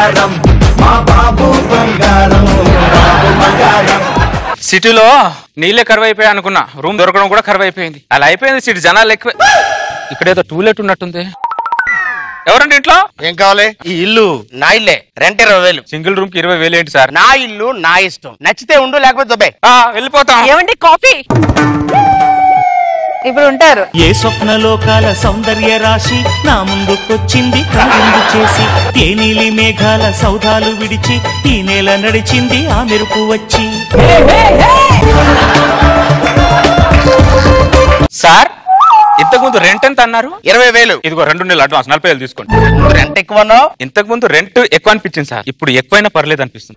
బంగారం మా బాబు బంగారం బాబు బంగారం సిటీలో నీళ్ళే కరువు అయిపోయాయి అనుకున్నా రూమ్ దొరకడం కూడా కరువు అయిపోయింది అలా అయిపోయింది సిటీ జనాలు ఎక్కువ ఇక్కడేదో టూలెట్ ఉన్నట్టుంది ఎవరండి ఇంట్లో ఏం కావాలి ఈ ఇల్లు నా ఇల్లే రెంట్ ఇరవై వేలు సింగిల్ రూమ్ కి ఇరవై వేలు ఏంటి సార్ నా ఇల్లు నా ఇష్టం నచ్చితే ఉండు లేకపోతే దుబ్బే ఆ, వెళ్ళిపోతాం ఏమండి కాఫీ ఇప్పుడు ఉంటారు ఏ స్వప్నలోకాల సౌందర్య రాశి నా ముందుకొచ్చింది కనువిందు చేసి ఏ నీలి మేఘాల సౌధాలు విడిచి ఈ నేల నడిచింది ఆ మెరుపు వచ్చి సార్ ఇంతకు ముందు రెంట్ ఎంత అన్నారు ఇరవై వేలు ఇదిగో రెండు నెలలు అడ్వాన్స్ నలభై వేలు తీసుకోండి రెంట్ ఎక్కువ అన్నావు? ఇంతకు ముందు రెంట్ ఎక్కువ అనిపించింది సార్ ఇప్పుడు ఎక్కువైనా పర్లేదు అనిపిస్తుంది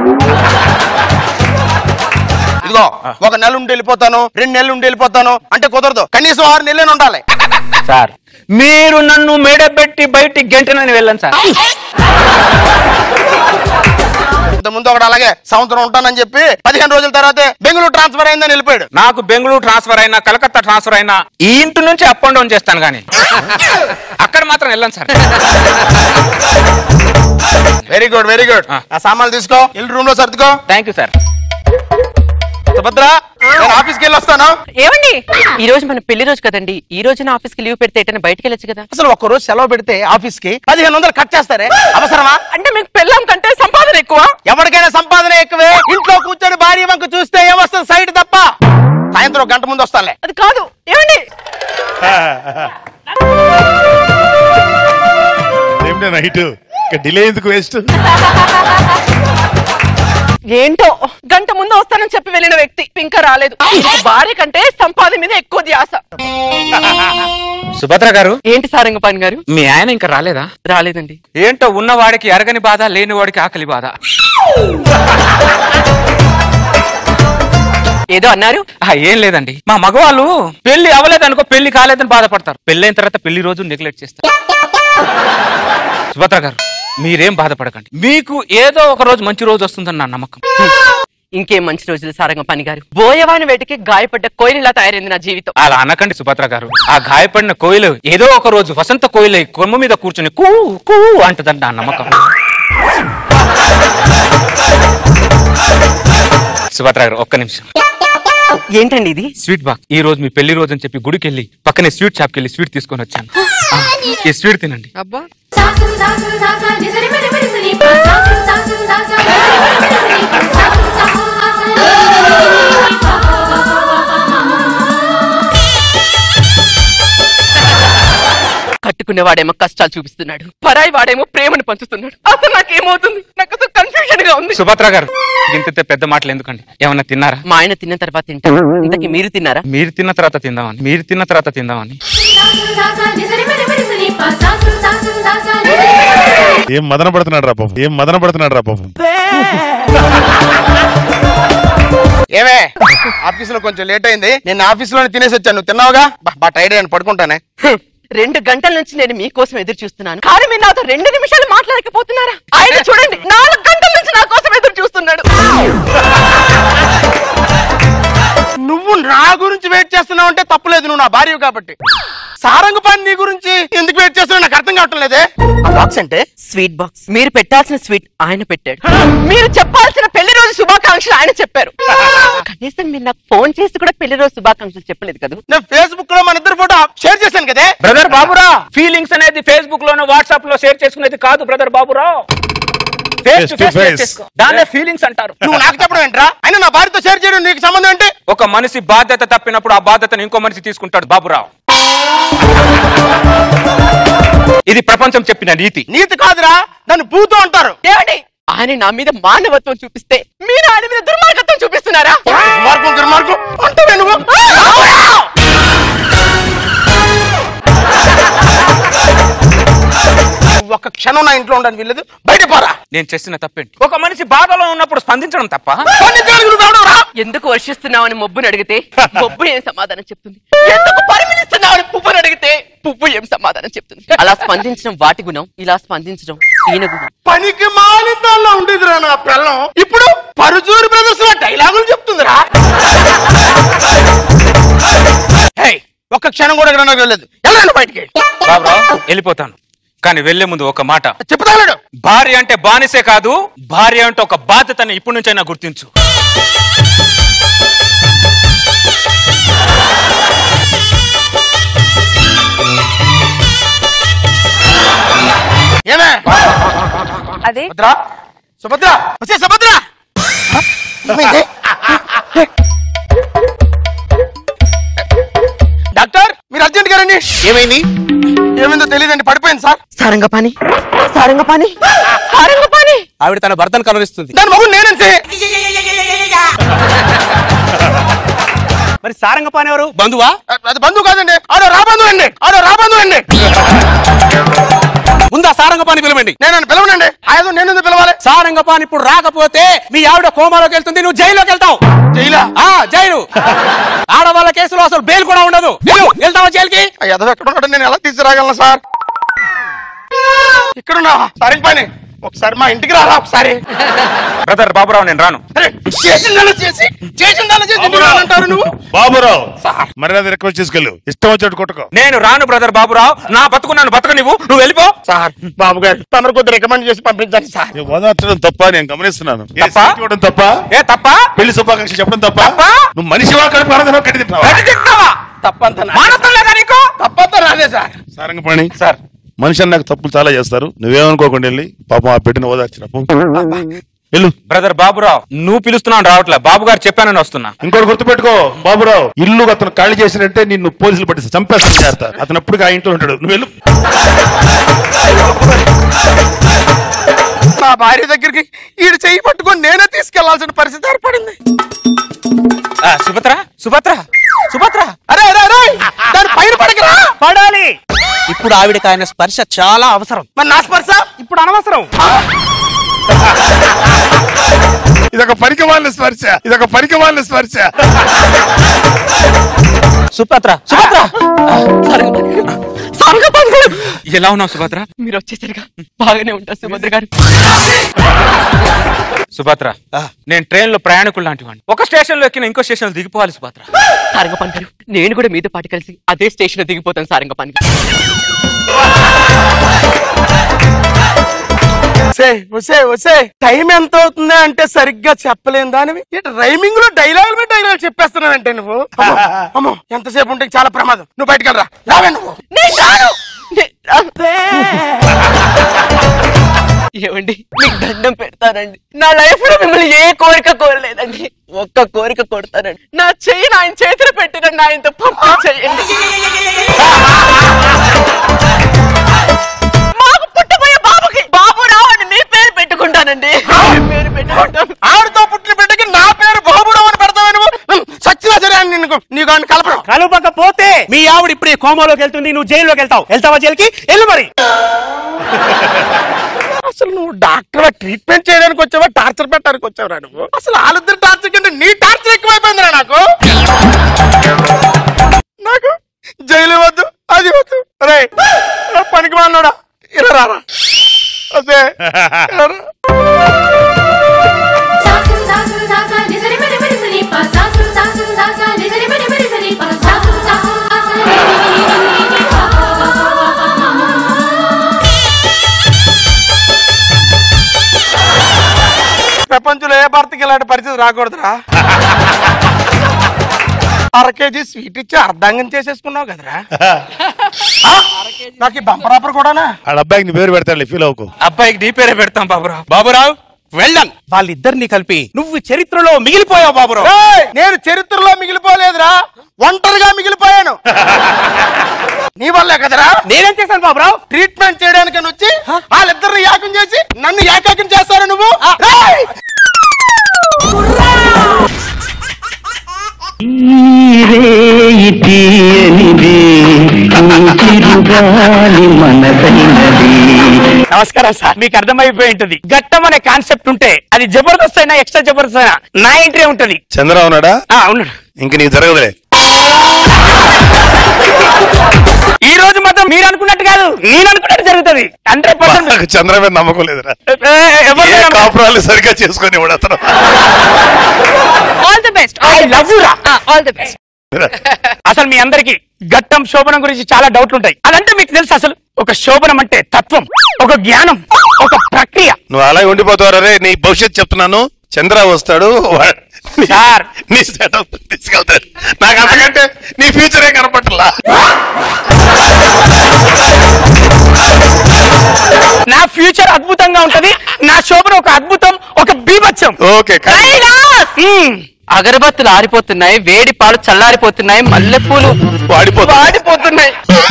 ఇదిగో ఒక నెల ఉండి వెళ్ళిపోతాను రెండు నెలలు ఉండి వెళ్ళిపోతాను అంటే కుదరదు కనీసం ఆరు నెలలు ఉండాలి సార్ మీరు నన్ను మేడబెట్టి బయటికి గంటనని వెళ్ళాను సార్ ఇంత ముందు ఒకటి అలాగే సంవత్సరం ఉంటానని చెప్పి పదిహేను రోజుల తర్వాత బెంగళూరు ట్రాన్స్ఫర్ అయిందని వెళ్ళిపోయాడు నాకు బెంగళూరు ట్రాన్స్ఫర్ అయినా కలకత్తా ట్రాన్స్ఫర్ అయినా ఈ ఇంటి నుంచి అప్ అండ్ డౌన్ చేస్తాను కానీ అక్కడ మాత్రం వెళ్ళాను sir very good very good ఆ. ఆ సామాన్లు తీసుకో ఇల్లు రూమ్ లో సర్దుకో థ్యాంక్ యూ సార్ సుభద్ర నేను ఆఫీస్కి వెళ్ళి వస్తాను ఏమండి ఈ రోజు మన పెళ్లి రోజు కదండి ఈ రోజు నా ఆఫీస్ కి లీవ్ పెడితే ఎటైనా బయటకు వెళ్ళొచ్చు కదా అసలు ఒక్క రోజు సెలవు పెడితే ఆఫీస్ కి పదిహేను వందలు కట్ చేస్తారే అవసరమా అంటే మీకు పెళ్ళాం కంటే సంపాదన ఎక్కువ ఎవరికైనా సంపాదన ఎక్కువే ఇంట్లో కూర్చొని భార్య వంక చూస్తే ఏమొస్తుంది సైడ్ తప్ప సాయంత్రం ఒక గంట ముందు వస్తానులే అది కాదు ఏమండి ఏమిటో నైట్ డిలే ఎందుకు వేస్ట్ ఏంటో గంట ముందు వస్తానని చెప్పి వెళ్ళిన వ్యక్తి ఇంకా రాలేదు ఈయనకి భార్య కంటే సంపాదన మీద ఎక్కువ ధ్యాస సుభద్ర గారు ఏంటి సారంగపాణి గారు మీ ఆయన ఇంకా రాలేదా రాలేదండి ఏంటో ఉన్నవాడికి అరగని బాధ లేని వాడికి ఆకలి బాధ ఏదో అన్నారు ఆ, ఏం లేదండి మా మగవాళ్ళు పెళ్లి అవ్వలేదనుకో పెళ్లి కాలేదని బాధపడతారు పెళ్లి అయిన తర్వాత పెళ్లి రోజు నెగ్లెక్ట్ చేస్తారు సుభద్ర గారు మీరేం బాధపడకండి మీకు ఏదో ఒక రోజు మంచి రోజు వస్తుందని నా నమ్మకం ఇంకేం మంచి రోజులు సారంగపాణి గారు బోయవాని వేటకి గాయపడ్డ కోయిలిలా తయారైంది నా జీవితం అలా అనకండి సుభద్ర గారు ఆ గాయపడిన కోయిలు ఏదో ఒక రోజు వసంత కోయిల కొమ్మ మీద కూర్చుని కూ కూ అంటదండి నా నమ్మకం సుభద్ర గారు ఒక్క నిమిషం ఏంటండి ఇది స్వీట్ బాక్స్ ఈ రోజు మీ పెళ్లి రోజు అని చెప్పి గుడికి వెళ్ళి పక్కనే స్వీట్ షాప్కి వెళ్ళి స్వీట్ తీసుకొని వచ్చాను ఆ, ఈ స్వీట్ తినండి అబ్బా సాసు సాసు సాసా నిసరి మరి మరి సని పా సాసు సాసు సాసా నిసరి మరి మరి సని పా సాసు సాసు సాసా నిసరి పా కట్టుకునేవాడేమో కష్టాలు చూపిస్తున్నాడు పరాయి వాడేమో ప్రేమను పంచుతున్నాడు అసలు నాకేమవుతుంది నాకు అసలు కన్ఫ్యూజన్ గా ఉంది సుభద్ర గారు ఇంత పెద్ద మాటలు ఎందుకండి ఏమన్నా తిన్నారా మా ఆయన తిన్న తర్వాత తింటాను ఇంతకీ మీరు తిన్నారా మీరు తిన్న తర్వాత తిందామని మీరు తిన్న తర్వాత తిందామని సాసు సాసా నిసరి మరి మరి సని పా సాసు సాసు సాసా నిసరి మరి మరి సని ఏం మదన పడుతున్నాడు రా పాపం ఏం మదన పడుతున్నాడు రా పాపం ఏమే ఆఫీస్ లో కొంచెం లేట్ అయింది నేను ఆఫీస్ లోనే తినేసి వచ్చాను నువ్వు తిన్నావుగా బా- బా టైర్డ్ అని పడుకుంటానే హ్మ్. రెండు గంటల నుంచి నేను మీకోసం ఎదురు చూస్తున్నాను కానీ మీరు నాతో రెండు నిమిషాలు మాట్లాడకపోతున్నారా ఆయన చూడండి నాలుగు గంటల నుంచి నా కోసం ఎదురు చూస్తున్నాడు నువ్వు నా గురించి వెయిట్ చేస్తున్నావు అంటే తప్పులేదు నువ్వు నా భార్య కాబట్టి సారంగ పని నీ గురించి ఎందుకు వెయిట్ చేస్తున్నావు నాకు అర్థం కావటం లేదే ఆ బాక్స్ అంటే స్వీట్ బాక్స్ మీరు పెట్టాల్సిన స్వీట్ ఆయన పెట్టాడు మీరు చెప్పాల్సిన పెళ్లి రోజు శుభాకాంక్షలు ఆయన చెప్పారు కనీసం మీరు నాకు ఫోన్ చేసి కూడా పెళ్లి రోజు శుభాకాంక్షలు చెప్పలేదు కదా నేను ఫేస్బుక్ లో మన ఇద్దరు ఫోటో షేర్ చేశాను కదే బ్రదర్ బాబురా ఫీలింగ్స్ అనేది ఫేస్బుక్ లోనో వాట్సాప్ లో షేర్ చేసుకునేది కాదు brother Baburao face to Face to face face. చేసుకో దాన్నే ఫీలింగ్స్ అంటారు నువ్వు నాకు చెప్పడం ఏంట్రా అయినా నా భార్యతో షేర్ చేయడం నీకు సంబంధం ఏంటి ఒక మనిషి బాధ్యత తప్పినప్పుడు ఆ బాధ్యతను ఇంకో మనిషి తీసుకుంటాడు బాబురావు ఇది ప్రపంచం చెప్పిన నీతి నీతి కాదురా దాన్ని భూతం అంటారు ఏమండి ఆయన నా మీద మానవత్వం చూపిస్తే మీరు ఆయన మీద దుర్మార్గత్వం చూపిస్తున్నారా దుర్మార్గం దుర్మార్గం అంటావే నువ్వు నువ్వు ఒక్క క్షణం నా ఇంట్లో ఉండని వీళ్ళదు బయట పోరా నేను చేసిన తప్పేంటి ఒక మనిషి బాధలో ఉన్నప్పుడు స్పందించడం తప్ప స్పందించడానికి నువ్వు ఎవడవురా? ఎందుకు వర్షిస్తున్నావని మొబ్బుని అడిగితే మొబ్బు ఏం సమాధానం చెప్తుంది ఎందుకు పరిమిస్తున్నావని పువ్వుని అడిగితే పువ్వు ఏం సమాధానం చెప్తుంది అలా స్పందించడం వాటి గుణం ఇలా స్పందించడం ఈయన గుణం పనికి మాలిందాల్లో ఉండేదిరా నా పిల్లం ఇప్పుడు పరుచూరి బ్రదర్స్ లో డైలాగులు చెప్తుందిరా హే, ఒక్క క్షణం కూడా ఇక్కడ నాకు వెళ్ళలేదు వెళ్ళండి బయటికి బాబురావు వెళ్ళిపోతాను కానీ వెళ్లే ముందు ఒక మాట చెప్పుతాడు భార్య అంటే బానిసే కాదు భార్య అంటే ఒక బాధ్యతని ఇప్పటి నుంచైనా గుర్తించు ఏమే అదే భద్ర సుభద్ర వచ్చే సుభద్ర ఏమైంది? డాక్టర్ మీరు అర్జెంట్ గా రండి ఏమైంది ఏమైందో తెలియదండి పడిపోయింది సార్ సారంగపాణి సారంగపాణి సారంగపాణి ఆవిడ తన భర్తను కనురిస్తుంది దాని మగు నేనంటే మరి సారంగపాని ఎవరు బంధువా అది బంధువు కాదండి ఆడో రాబంధు అండి ఆడో రాబంధు అండి ముందు ఆ సారంగపాని పిలవండి నేను పిలవనండి ఆయన నేను ఎందుకు పిలవాలి సారంగపాని ఇప్పుడు రాకపోతే మీ ఆవిడ కోమాలోకి వెళ్తుంది నువ్వు జైల్లోకి వెళ్తావు జైలా ఆ జైలు ఆడవాళ్ళ కేసులో అసలు బెయిల్ కూడా ఉండదు వెళ్ళు, వెళ్తావా జైలుకి ఎదవ ఎక్కడ ఉన్నాడో నేను ఎలా తీసుకురాగలను సార్ ఇక్కడున్నా సరే పని ఒకసారి మా ఇంటికి రారా ఒకసారి బ్రదర్ బాబురావు నేను రాను అరే, చేసిందల్లా చేసి చేసిందల్లా చేసి ఇంటికి రానంటారు నువ్వు బాబురావు మర్యాద రిక్వెస్ట్ చేసుకెళ్ళు ఇష్టం వచ్చేట్టు కొట్టుకో నేను రాను బ్రదర్ బాబురావు నా బతుకు నన్ను బతక నువ్వు నువ్వు వెళ్ళిపో సార్ బాబు గారు తమరు కొద్ది రికమెండ్ చేసి పంపించండి సార్ ఏ ఓదార్చడం తప్ప నేను గమనిస్తున్నాను ఏ తప్పా? సీట్ ఇవ్వడం తప్ప ఏ తప్ప పెళ్లి శుభాకాంక్షలు చెప్పడం తప్ప తప్పా? నువ్వు మనిషి కడుపు ఆనందం కట్టి తింటావా గడ్డి తింటావా తప్పంత మానసం లేదా నీకు తప్పంత రాదే సార్ సారంగపాణి సార్ మనిషి అన్నాక తప్పులు చాలా చేస్తారు నువ్వేమనుకోకుండా వెళ్ళి పాపం ఆ పెట్టిన ఓదార్చిన వెళ్ళు బ్రదర్ బాబురావు నువ్వు పిలుస్తున్నావు రావట్లే బాబు గారు చెప్పానని వస్తున్నా ఇంకోటి గుర్తుపెట్టుకో బాబురావు ఇల్లు అతను ఖాళీ చేసినట్టే నిన్ను పోలీసులు పట్టిస్తా చంపేస్తాను చేస్తా అతను ఎప్పుడు ఆ ఇంట్లో ఉంటాడు నువ్వు వెళ్ళు మా భార్య దగ్గరికి ఈడు చెయ్యి పట్టుకొని నేనే తీసుకెళ్లాల్సిన పరిస్థితి ఏర్పడింది ఆ, సుభద్ర సుభద్ర సుభద్ర అరే అరే అరే దాని పైన పడకరా పడాలి ఇప్పుడు ఆవిడకి ఆయన స్పర్శ చాలా అవసరం మరి నా స్పర్శ ఇప్పుడు అనవసరం ఇదొక పనికి వాళ్ళ స్పర్శ ఇదొక పనికి వాళ్ళ స్పర్శ సుపత్ర సుపత్ర సారంగపాణి గారు ఎలా ఉన్నావు సుభద్ర మీరు వచ్చేసరిగా బాగానే ఉంటారు సుభద్ర గారు సుభద్ర నేను ట్రైన్ లో ప్రయాణికులు లాంటి వాడిని ఒక స్టేషన్ లో ఎక్కిన ఇంకో స్టేషన్ లో దిగిపోవాలి సుభద్ర సారంగపాణి గారు నేను కూడా మీతో పాటు కలిసి అదే స్టేషన్ లో దిగిపోతాను సారంగపాణి గారు వసే వసే వసే టైం ఎంత అవుతుంది అంటే సరిగ్గా చెప్పలేం దానివి రైమింగ్ లో డైలాగులు మీద డైలాగ్ చెప్పేస్తున్నావంటే నువ్వు అమ్మో, అమ్మో ఎంతసేపు ఉంటే చాలా ప్రమాదం నువ్వు బయటకు వెళ్ళరా రావే నువ్వు నేను రాను. నే- ఏమండి మీకు దండం పెడతానండి నా లైఫ్ లో మిమ్మల్ని ఏ కోరిక కోరలేదండి ఒక్క కోరిక కొడతానండి నా చెయ్యి ఆయన చేతిలో పెట్టినండి ఆయనతో పంపించేయండి మాకు పుట్టబోయే బాబుకి బాబు రావండి మీ పేరు పెట్టుకుంటానండి మీ పేరు పెట్టుకుంటాను ఆవిడతో పుట్టిన బిడ్డకి నా పేరు బాబురావు అని పెడతావా నువ్వు సచ్చినా సరే అని నీకు నీకు ఆయన కలపడం కలపకపోతే మీ ఆవిడ ఇప్పుడే కోమాలోకి వెళ్తుంది నువ్వు జైల్లోకి వెళ్తావు వెళ్తావా జైలుకి వెళ్ళు మరి అసలు నువ్వు డాక్టర్ ట్రీట్మెంట్ చేయడానికి వచ్చావా టార్చర్ పెట్టడానికి వచ్చావురా నువ్వు అసలు వాళ్ళిద్దరు టార్చర్ కంటే నీ టార్చర్ ఎక్కువైపోయిందిరా నాకు నాకు జైలు వద్దు అది వద్దు రే పనికి మాలోడా ఇలా రారా అదే ఇలా రా. సాసు సాసు సాసా నిజరి మరి మరి సని పా సాసు సాసు సాసా నిజరి మరి మరి సని పా సాసు సాసు సాసా నిజరి మరి మరి పా ప్రపంచంలో ఏ భర్తకి ఇలాంటి పరిస్థితి రాకూడదురా అర కేజీ స్వీట్ ఇచ్చి అర్ధాంగం చేసేసుకున్నావు కదరా ఆ? నాకు ఈ బంపర్ ఆఫర్ కూడానా ఆడ అబ్బాయికి నీ పేరు పెడతాడు ఫీల్ అవ్వకు అబ్బాయికి నీ పేరే పెడతాం బాబురావు బాబురావు వెళ్ళాం వాళ్ళిద్దరిని కలిపి నువ్వు చరిత్రలో మిగిలిపోయావు బాబురావు ఏయ్! నేను చరిత్రలో మిగిలిపోలేదురా ఒంటరిగా మిగిలిపోయాను నీ వల్లే కదరా నేనేం చేశాను బాబురావు ట్రీట్మెంట్ చేయడానికి వచ్చి వాళ్ళిద్దరిని యాకం చేసి నన్ను ఏకాకం చేస్తాను నువ్వు ఏయ్! నమస్కారం సార్ మీకు అర్థమైపోయి ఉంటుంది ఘట్టం అనే కాన్సెప్ట్ ఉంటే అది జబర్దస్త్ అయినా ఎక్స్ట్రా జబర్దస్త్ అయినా నా ఎంట్రీ ఉంటది చంద్రరావు ఉన్నాడా ఆ, ఉన్నాడు ఇంక నీకు జరగదులే ఈ రోజు మాత్రం మీరు అనుకున్నట్టు కాదు నేను అనుకున్నట్టు జరుగుతుంది హండ్రెడ్ పర్సెంట్ నాకు చంద్ర మీద నమ్మకం లేదురా ఏ కాపురాలు సరిగ్గా చేసుకొని ఇవ్వడు అతను all the best I love you రా ఆల్ ది బెస్ట్ అసలు మీ అందరికి ఘట్టం శోభనం గురించి చాలా డౌట్లు ఉంటాయి అదంటే మీకు తెలుసు అసలు ఒక శోభనం అంటే తత్వం ఒక జ్ఞానం ఒక ప్రక్రియ నువ్వు అలా ఉండిపోతావు రే నీ భవిష్యత్తు చెప్తున్నాను చంద్ర వస్తాడు వా- నీ- సార్. నీ సెటప్ తీసుకెళ్తాడు నాకు అంతకంటే నీ ఫ్యూచరే కనపట్లా నా ఫ్యూచర్ అద్భుతంగా ఉంటది నా శోభన ఒక అద్భుతం ఒక బీభత్సం ఓకే కైలాస్! మ్మ్. అగరబత్తులు ఆరిపోతున్నాయి వేడి పాలు చల్లారిపోతున్నాయి మల్లెపూలు వాడిపోతా వాడిపోతున్నాయి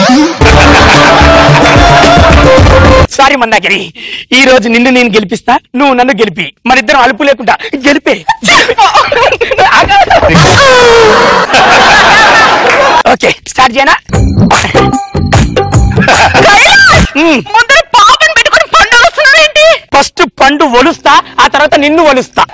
సారీ మందాగిరి ఈ రోజు నిన్ను నేను గెలిపిస్తా నువ్వు నన్ను గెలిపి మరిద్దరం అలుపు లేకుండా గెలిపే ఓకే స్టార్ట్ చేయనా ముందర పాపని పెట్టుకుని పండు వస్తున్నావేంటి ఫస్ట్ పండు ఒలుస్తా ఆ తర్వాత నిన్ను ఒలుస్తా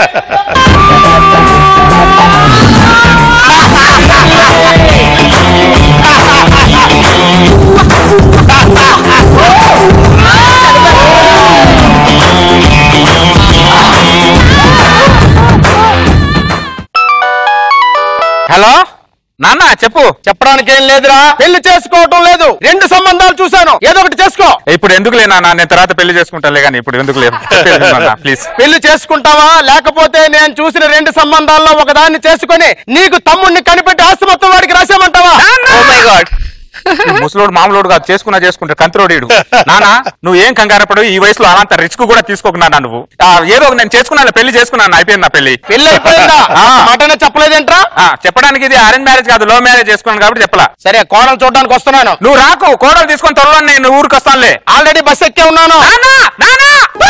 హలో నాన్న చెప్పు చెప్పడానికి ఏం లేదురా పెళ్లి చేసుకోవటం లేదు రెండు సంబంధాలు చూశాను ఏదో ఒకటి చేసుకో ఇప్పుడు ఎందుకు లేనా నేను తర్వాత పెళ్లి చేసుకుంటాలే కానీ ఇప్పుడు ఎందుకు లేదు ప్లీజ్ పెళ్లి చేసుకుంటావా లేకపోతే నేను చూసిన రెండు సంబంధాల్లో ఒకదాన్ని చేసుకొని నీకు తమ్ముడిని కనిపెట్టి ఆస్తి మొత్తం వాడికి రాసేమంటావా ఓ మై గాడ్ ముసలోడు మామూలుడు కాదు చేసుకున్నా చేసుకుంటే కంత్రోడీడు నానా నువ్వు ఏం కంగారపడు ఈ వయసులో అలాంత రిస్క్ కూడా తీసుకోకు నాన్న నువ్వు ఆ, ఏదో ఒక నేను చేసుకున్నాను పెళ్లి చేసుకున్నాను అయిపోయింది నా పెళ్లి పెళ్లి అయిపోయిందా ఆ. మాటనే చెప్పలేదేంట్రా ఆ, చెప్పడానికి ఇది అరేంజ్ మ్యారేజ్ కాదు లవ్ మ్యారేజ్ చేసుకున్నాను కాబట్టి చెప్పలా సరే కోడలు చూడడానికి వస్తున్నాను నువ్వు రాకు కోడలు తీసుకొని త్వరలో నేను ఊరికి వస్తానులే ఆల్రెడీ బస్ ఎక్కే ఉన్నాను నాన్నా! నాన్నా!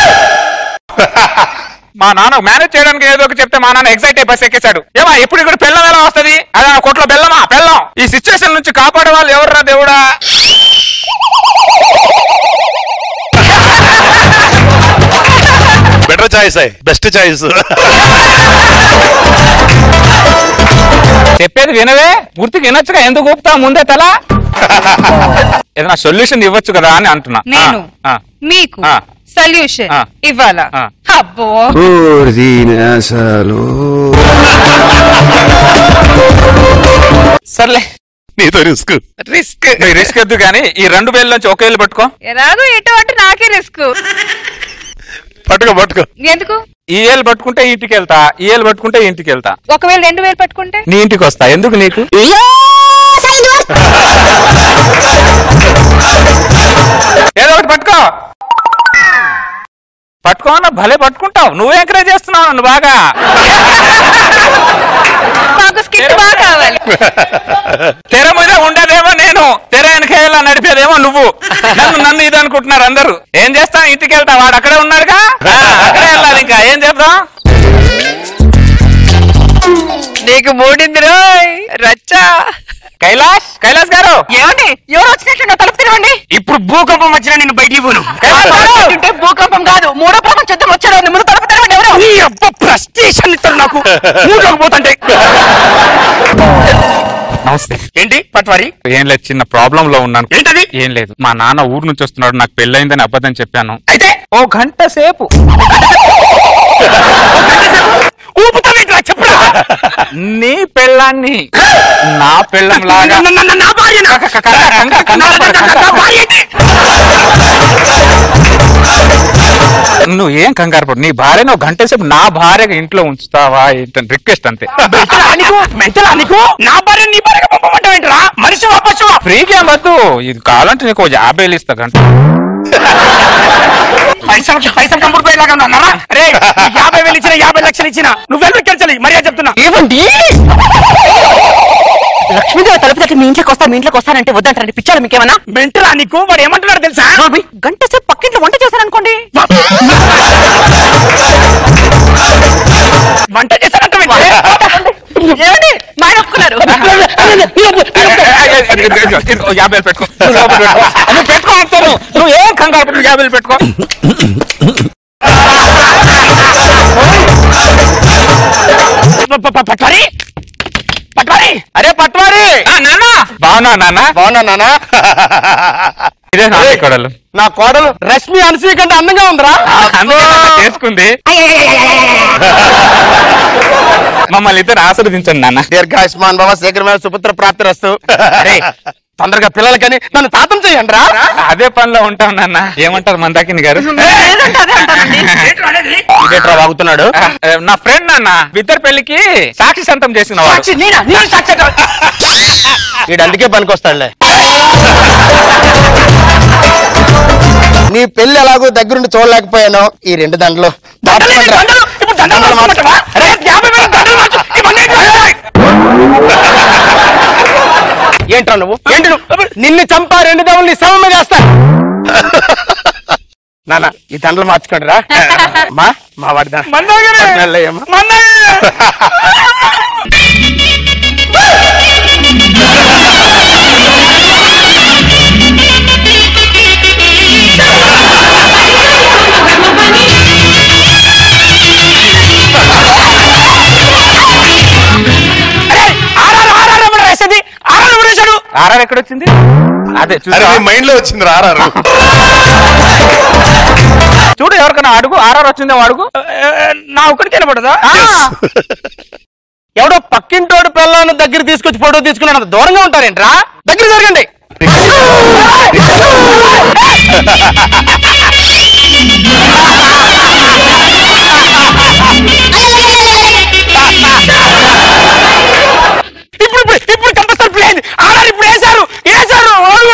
మా నాన్న మేనేజ్ చేయడానికి ఏదో ఒకటి చెప్తే మా నాన్న ఎగ్జైట్ అయి బస్ ఎక్కేశాడు ఏమా ఇప్పుడు ఇక్కడ బెల్లం ఎలా వస్తది అదే నా కొట్లో బెల్లమా బెల్లం ఈ సిచ్యువేషన్ నుంచి కాపాడే వాళ్ళు ఎవర్రా దేవుడా బెటర్ చాయిస్ బెస్ట్ చాయిస్ చెప్పేది వినవే పూర్తిగా వినొచ్చుగా ఎందుకు ఊపుతా ముందే తల ఏదైనా సొల్యూషన్ ఇవ్వచ్చు కదా అని అంటున్నా నేను ఆ, ఆ. మీకు ఆ. సొల్యూషన్ ఆ. ఇవ్వాలా ఆ. అబ్బో సర్లే నీతో రిస్క్ రిస్క్ రిస్క్ వద్దు కానీ ఈ రెండు వేల నుంచి ఒక వేలు పట్టుకో ఎలాగో ఎటో అంటే నాకే రిస్క్ పట్టుకో పట్టుకో ఎందుకు ఈ ఏళ్ళు పట్టుకుంటే ఇంటికి వెళ్తా ఈ ఏళ్ళు పట్టుకుంటే ఇంటికి వెళ్తా ఒకవేళ రెండు వేలు పట్టుకుంటే నీ ఇంటికి వస్తా ఎందుకు నీకు ఏదో ఒకటి పట్టుకో పట్టుకో అన్న భలే పట్టుకుంటావు నువ్వు ఎంకరేజ్ చేస్తున్నావు నన్ను బాగా మాకు స్కిట్ బాగా కావాలి తెర మీద ఉండదేమో నేను తెర వెనకేలా నడిపేదేమో నువ్వు నన్ను నన్ను ఇది అనుకుంటున్నారు అందరూ ఏం చేస్తా ఇంటికి వెళ్తా వాడు అక్కడే ఉన్నాడుగా ఆ, అక్కడే వెళ్ళాలి ఇంకా ఏం చేద్దాం నీకు మూడింది రోయ్ రచ్చా కైలాష్ కైలాష్ గారు ఏమండి ఎవరు వచ్చినట్టు తలుపు తెరవండి ఇప్పుడు భూకంపం వచ్చినా నేను బయటికి పోను అంటే భూకంపం కాదు మూడో ప్రపంచ యుద్ధం వచ్చాడు ముందు తలుపు తెరవండి ఎవరు నీ అబ్బ ప్రస్టేషన్ ఇస్తారు నాకు మూడోకి పోతుంటే నమస్తే ఏంటి పట్వారి ఏం లేదు చిన్న ప్రాబ్లం లో ఉన్నాను ఏంటది ఏం లేదు మా నాన్న ఊరు నుంచి వస్తున్నాడు నాకు పెళ్ళయిందని అబద్ధం చెప్పాను అయితే ఓ గంట సేపు ఊపుతావేంట్రా చెప్పురా నీ పెళ్ళాన్ని నా పెళ్ళం లాగా నా- నా- నా- నా భార్యనా? క- క- క- కంగారు పడ, నా- నా- కంగారు పడ, నా- నా కంగారు పడ. భార్య ఏంటి? నువ్వు ఏం కంగారు పడు నీ భార్యను ఒక గంట సేపు నా భార్యగా ఇంట్లో ఉంచుతావా ఏంటని రిక్వెస్ట్ అంతే మెంటలా నీకు? మెంటలా నీకు? నా భార్య నీ భార్యగా పంపమంటావేంట్రా మనిషి పశువా ఫ్రీగా వద్దు ఇది కావాలంటే నీకు ఓ యాభై వేలు ఇస్తా గంట పైసలు పైసలు కంపుడు పోయేలాగా ఉన్నారా రే యాభై వేలు ఇచ్చిన యాభై లక్షలు ఇచ్చిన నువ్వెళ్ళు కెంచలి మర్యాద చెప్తున్నా ఏమండి లక్ష్మీదేవి తలుపు తట్టి మీ ఇంట్లోకి వస్తా మీ ఇంట్లోకి వస్తానంటే వద్దంటారండి పిచ్చాడు మీకేమన్నా మెంటలా నీకు వాడు ఏమంటున్నాడు తెలుసా గంట సేపు పక్కింట్లో వంట చేశారనుకోండి వంట చేశాడంట ఏమండి మా ఆయన ఒప్పుకున్నారు ఓ యాభై వేలు పెట్టుకో నువ్వు లోపల పెట్టుకో. నువ్వు పెట్టుకో అంటాను నువ్వు ఏం కంగారు పడు, నువ్వు యాభై వేలు పెట్టుకో పట్వారి పట్వారి అరే పట్వారి ఆ, నాన్న బాగున్నా నాన్న బాగున్నా నాన్న ఇదే నా కోడలు నా కోడలు రష్మి అన్సీ కంటే అందంగా ఉందిరా అందుకే నాన్న చేసుకుంది మమ్మల్ని ఇద్దరు ఆశీర్వదించండి నాన్న దీర్ఘాయుష్మాన్ బాబా శీఘ్రమే సుపుత్ర ప్రాప్తి రస్తు అరే తొందరగా పిల్లలకని నన్ను తాతం చేయండి రా అదే పనిలో ఉంటాం నాన్న ఏమంటారు మందాకిని గారు లేదంటే అదే అంటానండి ఇదేట్రా వాగుతున్నాడు ఆ, నా ఫ్రెండ్ నాన్న ఇద్దరు పెళ్లికి సాక్షి సంతం చేసిన వాడు సాక్షి నేనా నేను సాక్షి వీడు అందుకే పనికొస్తాడులే నీ పెళ్లి ఎలాగో దగ్గరుండి చూడలేకపోయాను ఈ రెండు దండలు దండలేంటి, దండలు? ఇప్పుడు దండలు మార్చుకోమంటావా? అరే, యాభై వేలు దండలు మార్చు. ఇవన్నీ ఏంటి? ఏంట్రా నువ్వు ఏంటి నువ్వు నిన్ను చంపా రెండు దెబ్బలు నీ శవం మీద వేస్తా నాన్న ఈ దండలు మార్చుకోండి రా మా మా వాడి దా- మన్నాగరే. నెల్లయ్యమ్మ. మన్నాగరే. అరే, ఆర్ఆర్, ఆర్ఆర్ ఎవడు రాసేది? ఆర్ఆర్ ఎవడు రాశాడు? ఆర్ఆర్ ఎక్కడొచ్చింది అదే అరే చూసావా? నీ మైండ్ లో వచ్చింది రారారు చూడు ఎవరికైనా అడుగు ఆర్ఆర్ వచ్చిందేమో అడుగు ఏ, నా ఒక్కడికి కనపడదా ఎవడో పక్కింటోడు పిల్లని దగ్గర తీసుకొచ్చి ఫోటో తీసుకున్నాడు దూరంగా ఉంటారేంట్రా దగ్గర జరగండి ఇప్పుడు ఇప్పుడు ఇప్పుడు కంపల్సరీ ప్లేన్ ఆర్ఆర్ ఇప్పుడు వేశారు వేశారు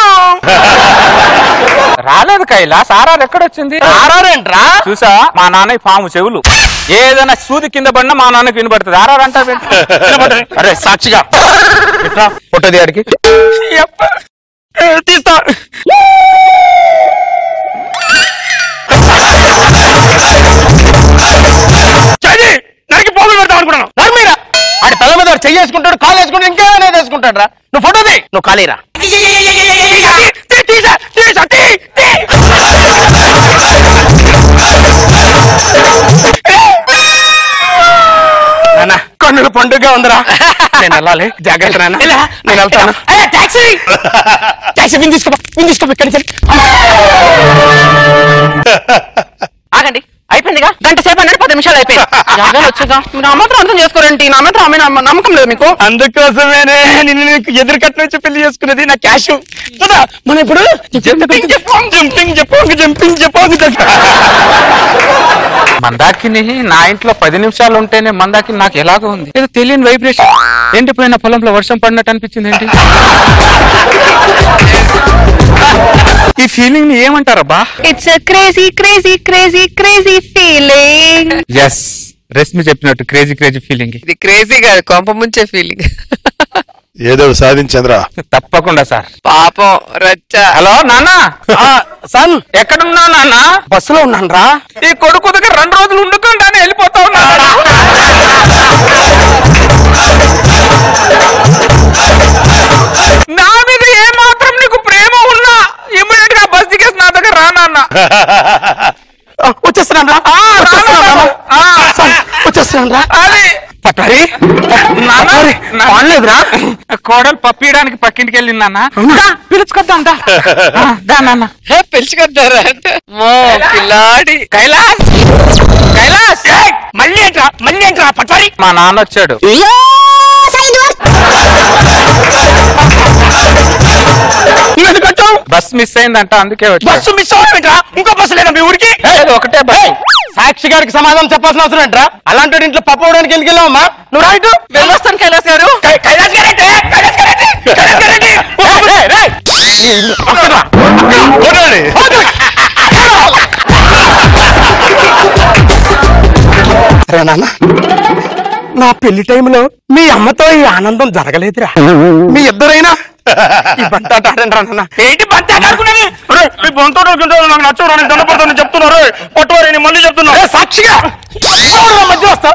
రాలేదు కైలాస్ ఆర్ఆర్ ఎక్కడొచ్చింది ఆరారేంట్రా చూసా మా నాన్న పాము చెవులు ఏదైనా సూది కింద పడినా మా నాన్నకి వినపడుతుంది ఆర్ఆర్ అంటే అరే సాక్షిగా ఇట్రా ఫోటో తీయడికి తీస్తా చది నరికి పోగులు పెడతాం అనుకున్నాను నర్మీరా ఆడి పిల్ల మీద వాడు చెయ్యి వేసుకుంటాడు కాలు వేసుకుంటాడు ఇంకేమైనా వేసుకుంటాడు రా నువ్వు ఫోటో తీ నువ్వు ఖాళీరా తీ, తీసా తీసా తీ తీ నాన్న కన్నుల పండుగ ఉందిరా నేను వెళ్ళాలి జాగ్రత్త నాన్న నేను వెళ్తాను టాక్సీ టాక్సీ విని తీసుకో విని తీసుకో ఇక్కడి నుంచి ఆగండి అయిపోయిందిగా గంట సేపు అన్నాడు పది నిమిషాలు అయిపోయింది జాగాలు వచ్చాగా మీరు నా మాత్రం అర్థం చేసుకోరండి నా మాత్రం ఆమె నమ్మ- నమ్మకం లేదు మీకు అందుకోసమేనే నిన్ను నీకు ఎదురు కట్నం వచ్చి పెళ్లి చేసుకున్నది నా క్యాష్ పద మనం ఇప్పుడు జంపింగ్ చెప్పు జంపింగ్ చెప్పు జంపింగ్ చెప్పు మందాకిని నా ఇంట్లో పది నిమిషాలు ఉంటేనే మందాకిని నాకు ఎలాగో ఉంది ఏదో తెలియని వైబ్రేషన్ ఎండిపోయిన పొలంలో వర్షం పడినట్టు అనిపించింది ఏంటి ఈ ఫీలింగ్ ని ఏమంటారబ్బా it's crazy crazy crazy crazy feeling ఎస్ రెస్మి చెప్పినట్టు క్రేజీ క్రేజీ ఫీలింగ్ ఇది క్రేజీ కాదు కొంప ముంచే ఫీలింగ్ ఏదో సాధించంద్రా తప్పకుండా సార్ పాపం రచ్చ హలో నాన్న సన్ ఎక్కడున్నావు నాన్న బస్సులో ఉన్నాను రా ఈ కొడుకు దగ్గర రెండు రోజులు ఉండుకుంటానే వెళ్ళిపోతా ఉన్నా నా మీద ఏ మాత్రం నీకు ప్రేమ ఉన్నా ఇమ్మీడియట్ గా బస్ దిగేసి నా దగ్గర రా నాన్న వచ్చేస్తున్నాను రా ఆ, రా నాన్న. ఆ, వచ్చేస్తున్నాను రా అది పట్టారి నాన్న బాగలేదురా కోడలు పప్పియడానికి పక్కింటికి వెళ్ళింది నాన్న దా, పిలుచుకొద్దాం దా ఆ, దా నాన్న పిలుచుకొద్దారా అంటే మో పిల్లాడి కైలాస్ కైలాస్ మళ్ళీ ఏంట్రా మళ్ళీ ఏంట్రా పట్టారి మా నాన్న వచ్చాడు ఎందుకు వచ్చావు బస్ మిస్ అయిందంట అందుకే వచ్చాడు బస్సు మిస్ అవ్వడం ఏంట్రా ఇంకో బస్సు లేదా మీ ఊరికి లేదు, ఒకటే బస్ సాక్షి గారికి సమాధానం చెప్పాల్సిన అవసరం ఏంట్రా అలాంటి ఇంట్లో పప్పు అవడానికి ఎందుకు వెళ్ళావమ్మా నువ్వు రా ఇటు వెళ్ళొస్తాను కైలాస్ గారు కై- కైలాస్ గారంటే కైలాస్ గారంటే కైలాస్ గారంటే ఏయ్, రేయ్, రేయ్. అరే నాన్న నా పెళ్లి టైంలో మీ అమ్మతో ఈ ఆనందం జరగలేదురా మీ ఇద్దరైనా ఈ బంత ఆడండి రా నాన్న ఏంటి బంతి ఆడుకునేది మీ బంతో నాకు నచ్చవు నేను దండపడతాను చెప్తున్నారు పట్టువారి నేను మళ్ళీ చెప్తున్నా ఏ, సాక్షిగా ఎవరు నా మధ్య వస్తా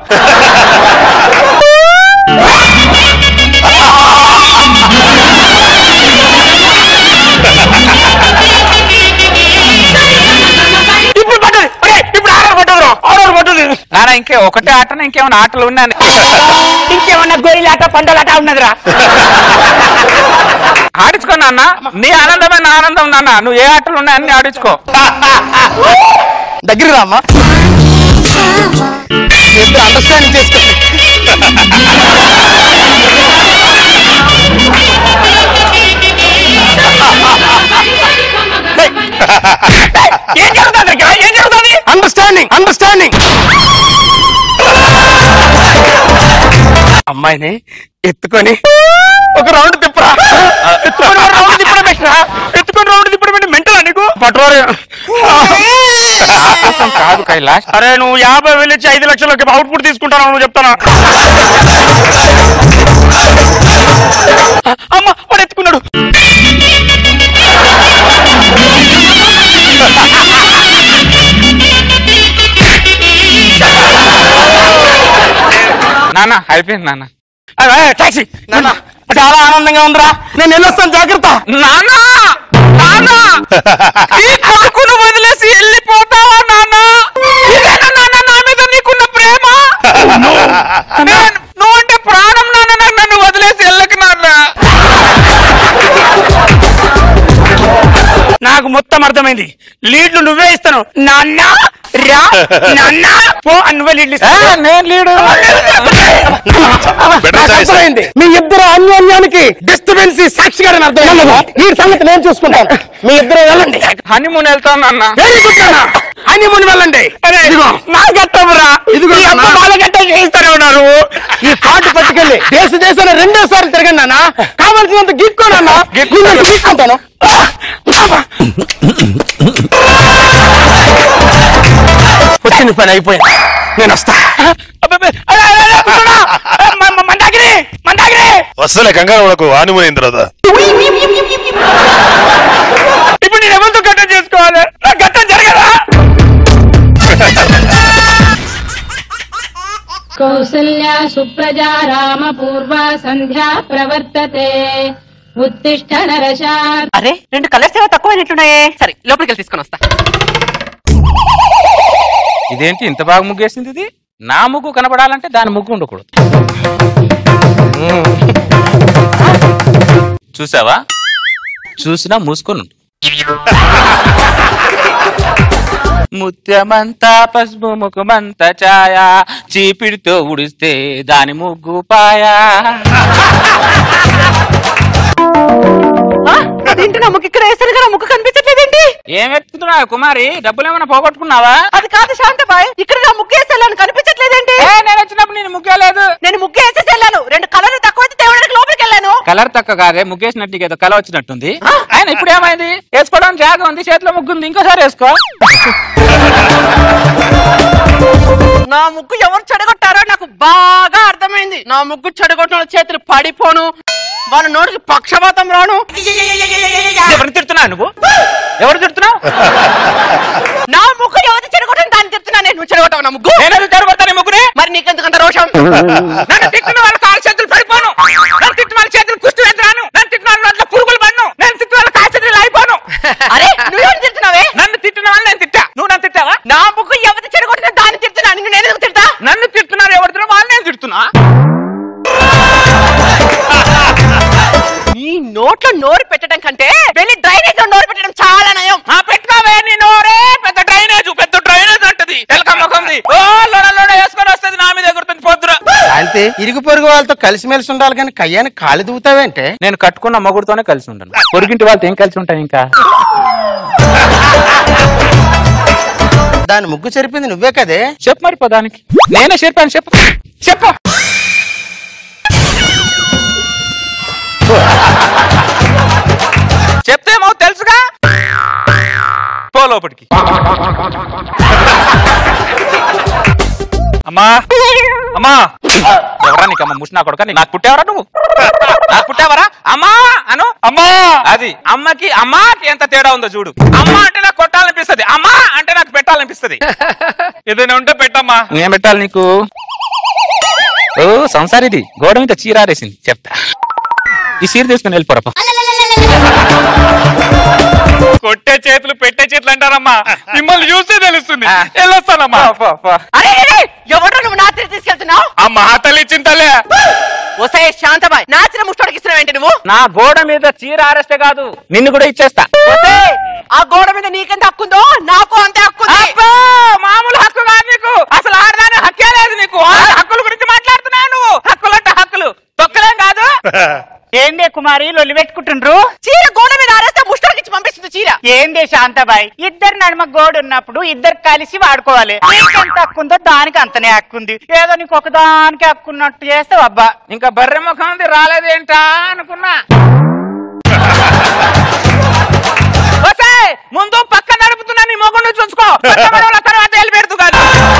ఇప్పుడు పట్టదు ఒరేయ్, ఇప్పుడు ఆర్డర్ పట్టదు ఆర్డర్ పట్టదు నాన్న ఇంకే ఒకటే ఆటన ఇంకేమైనా ఆటలు ఉన్నాను ఇంకేమన్నా గొయ్యిలాట పండలాట ఉన్నదిరా ఆడించుకో నాన్న నీ ఆనందమే నా ఆనందం నాన్న నువ్వు ఏ ఆటలు ఉన్నాయి అన్ని ఆడించుకో దగ్గర రామ్మా మీ ఇద్దరు అండర్స్టాండింగ్ చేసుకోండి అండర్స్టాండింగ్ అండర్స్టాండింగ్ అమ్మాయిని ఎత్తుకొని ఒక రౌండ్ తిప్పరా ఎత్తుకొని వాడు రౌండ్ తిప్పడం పెట్టరా ఎత్తుకొని రౌండ్ తిప్పడం పెట్టి మెంటల్ నీకు పట్టుకోరు కోసం కాదు కైలాష్ అరే నువ్వు యాభై వేలు ఇచ్చి ఐదు లక్షలకి అవుట్పుట్ తీసుకుంటాను నువ్వు చెప్తానా అమ్మ వాడు ఎత్తుకున్నాడు నాన్న అయిపోయింది నాన్న టాక్సీ నాన్న చాలా ఆనందంగా ఉందిరా నేను వెళ్ళొస్తాను జాగ్రత్త నాన్న నాన్న ఈ కొడుకును వదిలేసి వెళ్ళిపోతావా నాన్న ఇదేనా నాన్న నా మీద నీకున్న ప్రేమ నేను- నువ్వంటే ప్రాణం నాన్న నాకు నన్ను వదిలేసి వెళ్ళకు నాన్న నాకు మొత్తం అర్థమైంది లీడ్లు నువ్వే ఇస్తాను నాన్న రా నాన్న పో అని నువ్వే లీడ్లు ఇస్తావు నేను లీడు బెటర్ నాకు చాయిస్ అర్థమైంది మీ ఇద్దరు అన్యోన్యానికి డిస్టర్బెన్స్ సాక్షిగా అర్థం ఈ సంగతి నేను చూసుకుంటాను మీ ఇద్దరు వెళ్ళండి హనీమూన్ వెళ్తాను నాన్న వెరీ గుడ్ నాన్న హనీమూన్ వెళ్ళండి ఇదిగో నా గట్టమురా ఇదిగో ఈ అమ్మ నాన్న. వాళ్ళ గట్ట చేయిస్తానే ఉన్నారు ఈ కార్డు పట్టుకెళ్ళి దేశ దేశాన్ని రెండో సార్లు తిరగండి నాన్న కావాల్సినంత గీక్కోనన్నా గీక్కుంటాను వచ్చింది పని అయిపోయింది నేను వస్తా అబ్బబ్బే, అరే, అరే, అరే, కూర్చోరా. అరే, మ- మ- మందాకిని మందాకిని వస్తలే కంగారు పడకు ఆనిమూన్ అయిన తర్వాత ఇప్పుడు నేను ఎవరితో గట్టం చేసుకోవాలి నా గట్టం జరగదా కౌసల్యా సుప్రజా రామ పూర్వ సంధ్యా ప్రవర్తతే ఉత్తిష్ట నరశార్ అరే రెండు కలర్స్ ఏవో తక్కువైనట్లున్నాయే సరే లోపలికి వెళ్ళి తీసుకొని వస్తా ఇదేంటి ఇంత బాగా ముగ్గేసింది ఇది నా ముగ్గు కనపడాలంటే దాని ముగ్గు ఉండకూడదు చూసావా చూసినా మూసుకొని ఉండు. ముత్యమంతా పసుపు ముఖమంతా ఛాయ చీపిడితో ఉడిస్తే దాని ముగ్గు పాయా అదేంటి నా ముక్కు ఇక్కడ వేసాను కదా ముక్కు కనిపించట్లేదేంటి ఏం ఎత్తుతున్నావు కుమారి డబ్బులు ఏమైనా పోగొట్టుకున్నావా అది కాదు శాంతబాయ్ ఇక్కడ నా ముక్కు వేసాను కనిపించట్లేదేంటి ఏ, నేను వచ్చినప్పుడు నేను ముగ్గలేదు నేను ముక్కు వేసేసి వెళ్ళాను రెండు కలర్లు తక్కువ అయితే తేవడానికి లోపలికి వెళ్ళాను కలర్ తక్కువ కాదే ముగ్గేసినట్టు ఏదో కల వచ్చినట్టుంది ఆయన ఇప్పుడు ఏమైంది వేసుకోవడానికి జాగ ఉంది చేతిలో ముగ్గుంది ఇంకోసారి వేసుకో నా ముగ్గు ఎవరు చెడగొట్టారో నాకు బాగా అర్థమైంది నా ముగ్గు చెడగొట్టిన వాళ్ళ చేతులు పడిపోను వాళ్ళ నోటికి పక్షపాతం రాను ఎవరిని తిడుతున్నావు నువ్వు ఎవరు తిడుతున్నావు నా ముగ్గు ఎవరు చెడగొట్టని దాన్ని చెప్తున్నా నేను నువ్వు చెడగొట్టావు నా ముగ్గు నేను ఎందుకు తిరగొడతాను ముగ్గురే మరి నీకెందుకంత రోషం నన్ను తిట్టిన వాళ్ళ కాలు చేతులు పడిపోను నన్ను తిట్టిన వాళ్ళ చేతులు కుస్తు ఎదురాను నన్ను తిట్టిన వాళ్ళ నోట్లో పురుగులు పన్ను నేను తిట్టిన వాళ్ళ కాలు చేతులు అయిపోను అరే నువ్వేం తిడుతున్నావే నన్ను తిట్టిన వాళ్ళు నేను తిట్టా నువ్వు నన్ను తిట్టావా నా ముగ్గు ఎవరు చెడగొట్టిన దాన్ని తిడుతున్నా నిన్ను నేను ఎందుకు తిడతా నన్ను తిడుతున్నారు ఎవరు వాళ్ళు నేను తిడుతున్నా నీ నోట్లో నోరు పెట్టడం కంటే వెళ్ళి డ్రైనేజ్ లో నోరు పెట్టడం చాలా నయం ఆ పెట్టుకోవే నీ నోరే పెద్ద డ్రైనేజ్ పెద్ద డ్రైనేజ్ అంటది ఎలక ముఖంది ఓ లోడ లోడ వేసుకొని వస్తుంది నా మీద ఎగురుతుంది పొద్దున అంతే ఇరుగు పొరుగు వాళ్ళతో కలిసిమెలిసి ఉండాలి కానీ కయ్యాన్ని కాలు దువ్వుతావేంటే నేను కట్టుకున్న మొగుడుతోనే కలిసి ఉంటాను పొరిగింటి వాళ్ళతో ఏం కలిసి ఉంటాను ఇంకా దాని ముగ్గు చెరిపింది నువ్వే కదే చెప్పు మరి పదానికి నేనే చెప్పాను చెప్పు చెప్పు చెప్తేమో తెలుసుగా పో లోపలికి అమ్మా అమ్మా ఎవరా నీకు అమ్మ ముష్నా కొడుక నాకు పుట్టావరా నువ్వు నాకు పుట్టావరా అమ్మా అను అమ్మా అది అమ్మకి అమ్మాకి ఎంత తేడా ఉందో చూడు అమ్మ అంటే నాకు కొట్టాలనిపిస్తది అమ్మా అంటే నాకు పెట్టాలనిపిస్తది ఏదైనా ఉంటే పెట్టమ్మా ఏం పెట్టాలి నీకు ఓ సంసారి ఇది గోడ మీద చీరారేసింది చెప్తా ఈ చీర తీసుకుని వెళ్ళిపోరప్ప కొట్టే చేతులు పెట్టే చేతులు అంటారమ్మా మిమ్మల్ని చూస్తే తెలుస్తుంది ఆ. వెళ్ళొస్తానమ్మా అరే అరే, ఎవరు నువ్వు నా తిరిగి తీసుకెళ్తున్నావు ఆ మహాతల్లి చింతలే ఒసే శాంతబాయ్ నాచిన ముష్టోడికి ఇస్తున్నావు ఏంటి నువ్వు నా గోడ మీద చీర ఆరేస్తే కాదు నిన్ను కూడా ఇచ్చేస్తా ఒసేయ్, ఆ గోడ మీద నీకెంత హక్కుందో నాకు అంతే హక్కుంది అబ్బో, మామూలు హక్కు కాదు నీకు అసలు ఆడదాని హక్కే లేదు నీకు ఆ హక్కుల గురించి మాట్లాడుతున్నావు నువ్వు హక్కులంటే హక్కులు తొక్కలేం కాదు ఏందే కుమారి లొల్లి పెట్టుకుంటుండ్రు చీర గోడ మీద ఆరేస్తే ముష్టానికి ఇచ్చి పంపిస్తుంది చీర ఏందే శాంతాబాయ్ ఇద్దరు నడుమ గోడు ఉన్నప్పుడు ఇద్దరు కలిసి వాడుకోవాలి నీకెంత హక్కు ఉందో దానికి అంతనే హక్కు ఉంది ఏదో నీకు ఒకదానికి హక్కున్నట్టు చేస్తావు అబ్బా ఇంకా బర్రె ముఖం ఉంది రాలేదేంటా అనుకున్నా ఒసేయ్, ముందు పక్క నడుపుతున్నా నీ మొగుడు చూసుకో పక్క గొడవల తర్వాత వెళ్ళి పెడుతూ కాదు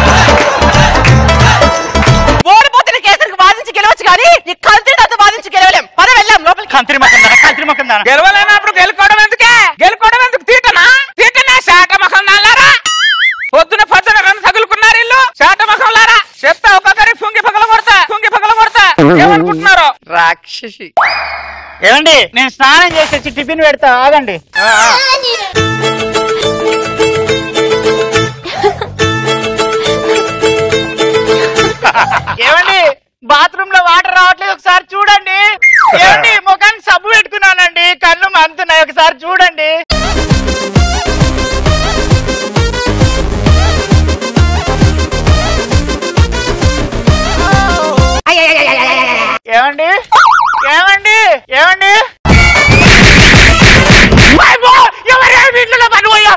ఓడిపోతున్న కేసులకు వాదించి గెలవచ్చు కానీ ఈ కల్తీతో వాదించి గెలవలేం పద వెళ్ళాం లోపలికి కంత్రి మొక్కం దానా కంత్రి మొక్కం దానా గెలవలేనప్పుడు గెలుకోవడం ఎందుకే గెలుకోవడం ఎందుకు తీటనా తీటనా శాట ముఖం నాలారా పొద్దున పొద్దున రెండు తగులుకున్నారు ఇల్లు శాట ముఖం లారా చెప్తా ఒక్కొక్కరి fungi పగల కొడతా fungi పగల కొడతా ఏమనుకుంటున్నారు రాక్షసి ఏమండి నేను స్నానం చేసి వచ్చి టిఫిన్ పెడతా ఆగండి ఏమండి బాత్రూమ్ లో వాటర్ రావట్లేదు ఒకసారి చూడండి ఏమండి ముఖానికి సబ్బు పెట్టుకున్నానండి కళ్ళు మంతున్నాయి ఒకసారి చూడండి ఏమండి ఏమండి ఏమండి అయ్యో! ఎవరే వీటిలో పని పోయా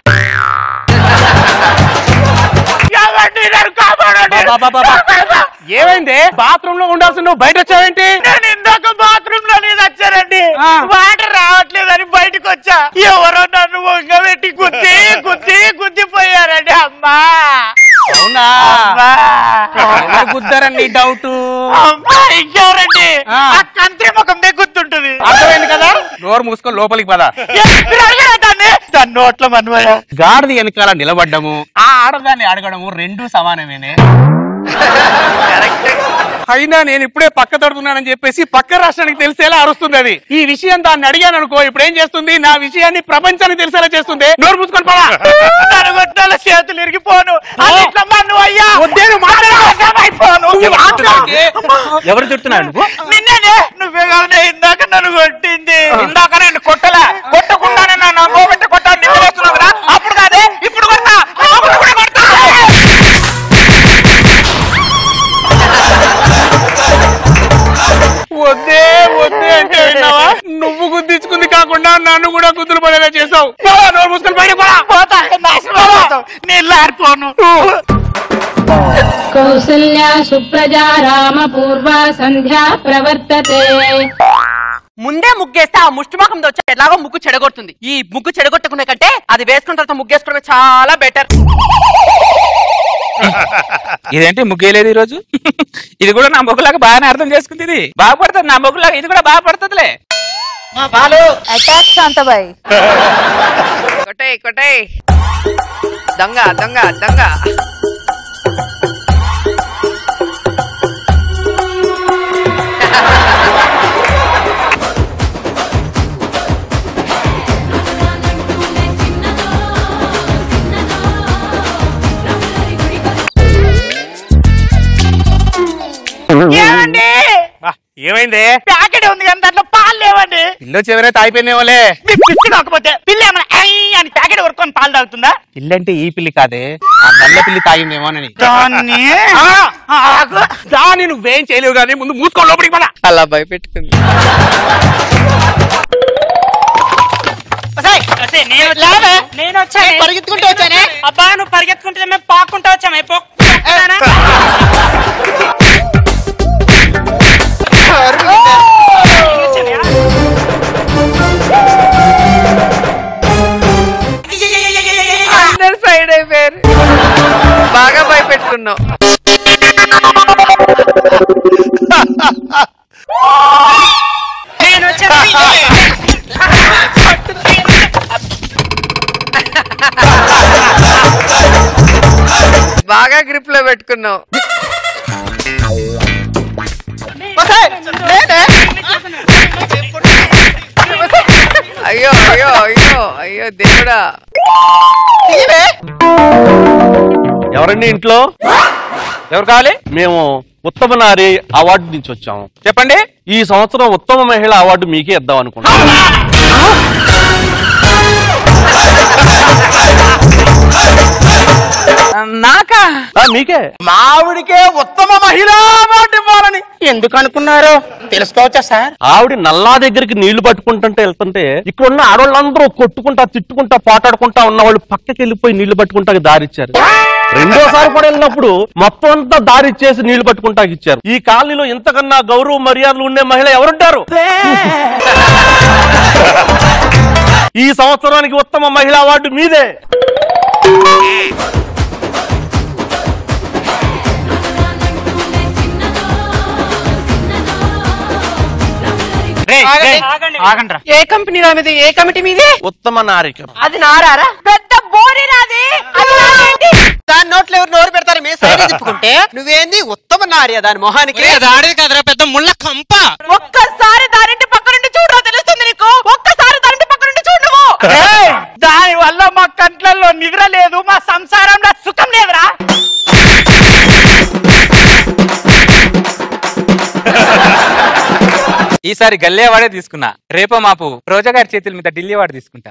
ఏమండి నన్ను కాపాడండి ఏమైంది బాత్రూమ్ లో ఉండాల్సి నువ్వు బయట వచ్చావేంటి నేను ఇందాక బాత్రూమ్ లో నేను వచ్చానండి ఆ. వాటర్ రావట్లేదని బయటకు వచ్చా ఎవరో నన్ను వంగ పెట్టి గుద్ది గుద్ది గుద్దిపోయారండి అమ్మా అవునా అమ్మా ఎవరు గుద్దారండి డౌట్ అమ్మా ఇంకెవరండి ఆ. ఆ కంత్రి ముఖం గుర్తుంటుంది అర్థమైంది కదా నోరు మూసుకొని లోపలికి పద మీరు అడిగారా దాన్ని దాని నోట్ల మనవయ్య గాడిద వెనకాల నిలబడ్డము ఆ ఆడదాన్ని అడగడము రెండు సమానమేనే అయినా నేను ఇప్పుడే పక్క తడుతున్నానని చెప్పేసి పక్క రాష్ట్రానికి తెలిసేలా అరుస్తుంది అది ఈ విషయం దాన్ని అడిగాను అనుకో ఇప్పుడు ఏం చేస్తుంది నా విషయాన్ని ప్రపంచానికి తెలిసేలా చేస్తుంది నోరు మూసుకొని పదా నలుగొట్టాల చేతులు ఇరిగిపోను అది ఇట్లా మన్ను అయ్యా అయిపోను ఎవరు చెప్తున్నాడు నువ్వు నిన్నే నువ్వే కాదు ఇందాక నన్ను కొట్టింది ఇందాక నేను కొట్టలే కొట్టకుండానే నా నమ్మో పెట్టి కొట్టాను నిద్రేస్తున్నావు కదా అప్పుడు కాదే ఇప్పుడు కొడతా అప్పుడు కూడా కొడతా వద్దే వద్దే అంటే విన్నావా నువ్వు గుద్దించుకుంది కాకుండా నన్ను కూడా గుద్దులు పడేలా చేసావు పోరా, నోరు మూసుకొని బయటకు పోరా. పోతా నాశనం అయిపోతావు. నీళ్ళు ఆరిపోను కౌసల్యా సుప్రజా రామ పూర్వ సంధ్యా ప్రవర్తతే ముందే ముగ్గేస్తే ఆ ముష్టిముఖం వచ్చి ఎలాగో ముగ్గు చెడగొడుతుంది ఈ ముగ్గు చెడగొట్టుకునే కంటే అది వేసుకున్న తర్వాత ముగ్గేసుకోవడమే చాలా బెటర్ ఇదేంటి ముగ్గేలేదు ఈరోజు ఇది కూడా నా మొగ్గులాగా బాగానే అర్థం చేసుకుంది ఇది బాగుపడుతుంది నా మొగ్గులాగా ఇది కూడా బాగుపడుతుందిలే అటాక్ శాంతబాయ్ కొట్టే కొట్టే దొంగ దొంగ దొంగ ఏమండి బా, ఏమైంది ప్యాకెట్ ఉంది కానీ దాంట్లో పాలు లేవండి ఇల్లు చివరే తాగిపోయినేవోలే మీ పిచ్చి కాకపోతే పిల్ల ఏమైనా ఐ అని ప్యాకెట్ కొనుక్కొని పాలు తాగుతుందా పిల్లంటే ఈ పిల్లి కాదే ఆ నల్ల పిల్లి తాగిందేమోనని దాన్ని ఆగు. దాన్ని నువ్వేం చేయలేవు కానీ ముందు మూసుకో లోపలికి పద అలా భయపెట్టుకుంది ఒసేయ్, ఒసేయ్, నేను వచ్చానే. నేను వచ్చానే. పరిగెత్తుకుంటూ వచ్చానే. అబ్బా నువ్వు పరిగెత్తుకుంటే మేము పాక్కుంటూ వచ్చామే పో. అందరు సైడ్ అయిపోయారు బాగా భయపెట్టుకున్నావు నేను వచ్చాను. బాగా గ్రిప్ లో పెట్టుకున్నావు అయ్యో అయ్యో అయ్యో అయ్యో దేవుడా ఎవరండి ఇంట్లో ఎవరు కావాలి మేము ఉత్తమ నారి అవార్డు నుంచి వచ్చాము చెప్పండి ఈ సంవత్సరం ఉత్తమ మహిళ అవార్డు మీకే ఇద్దాం అనుకుంటున్నాం నాకా ఆ, మీకే మావిడికే ఉత్తమ మహిళా అవార్డు ఇవ్వాలని ఎందుకు అనుకున్నారు తెలుసుకోవచ్చా సార్ ఆవిడ నల్లా దగ్గరికి నీళ్లు పట్టుకుంటుంటే వెళ్తుంటే ఇక్కడ ఉన్న ఆడవాళ్ళందరూ కొట్టుకుంటా తిట్టుకుంటా పోటాడుకుంటా ఉన్న వాళ్ళు పక్కకి వెళ్ళిపోయి నీళ్లు పట్టుకుంటా దారిచ్చారు రెండోసారి కూడా వెళ్ళినప్పుడు మొత్తం అంతా దారిచ్చేసి నీళ్లు పట్టుకుంటా ఇచ్చారు ఈ కాలనీలో ఇంతకన్నా గౌరవ మర్యాదలు ఉండే మహిళ ఎవరుంటారు ఈ సంవత్సరానికి ఉత్తమ మహిళా అవార్డు మీదే ఆగండి ఏ కంపెనీ రామిది ఏ కమిటీ మీది ఉత్తమ నారిక అది నారారా పెద్ద బోరి రాది అది నాదేంటి? దాని నోట్లో ఎవరు నోరు పెడతారు మీ సైడ్ తిప్పుకుంటే నువ్వేంది ఉత్తమ నార్య దాని మొహానికి ఆడేది కదరా పెద్ద ముళ్ళ కంప ఒక్కసారి దారింటి పక్క నుండి చూడరా తెలుస్తుంది నీకు ఒక్కసారి దారింటి పక్క నుండి చూడు నువ్వు దాని వల్ల మా కంట్లలో నిద్ర లేదు మా సంసారంలో సుఖం లేదురా ఈసారి గల్లే వాడే తీసుకున్నా రేపో మాపు రోజా గారి చేతుల మీద ఢిల్లీ వాడు తీసుకుంటా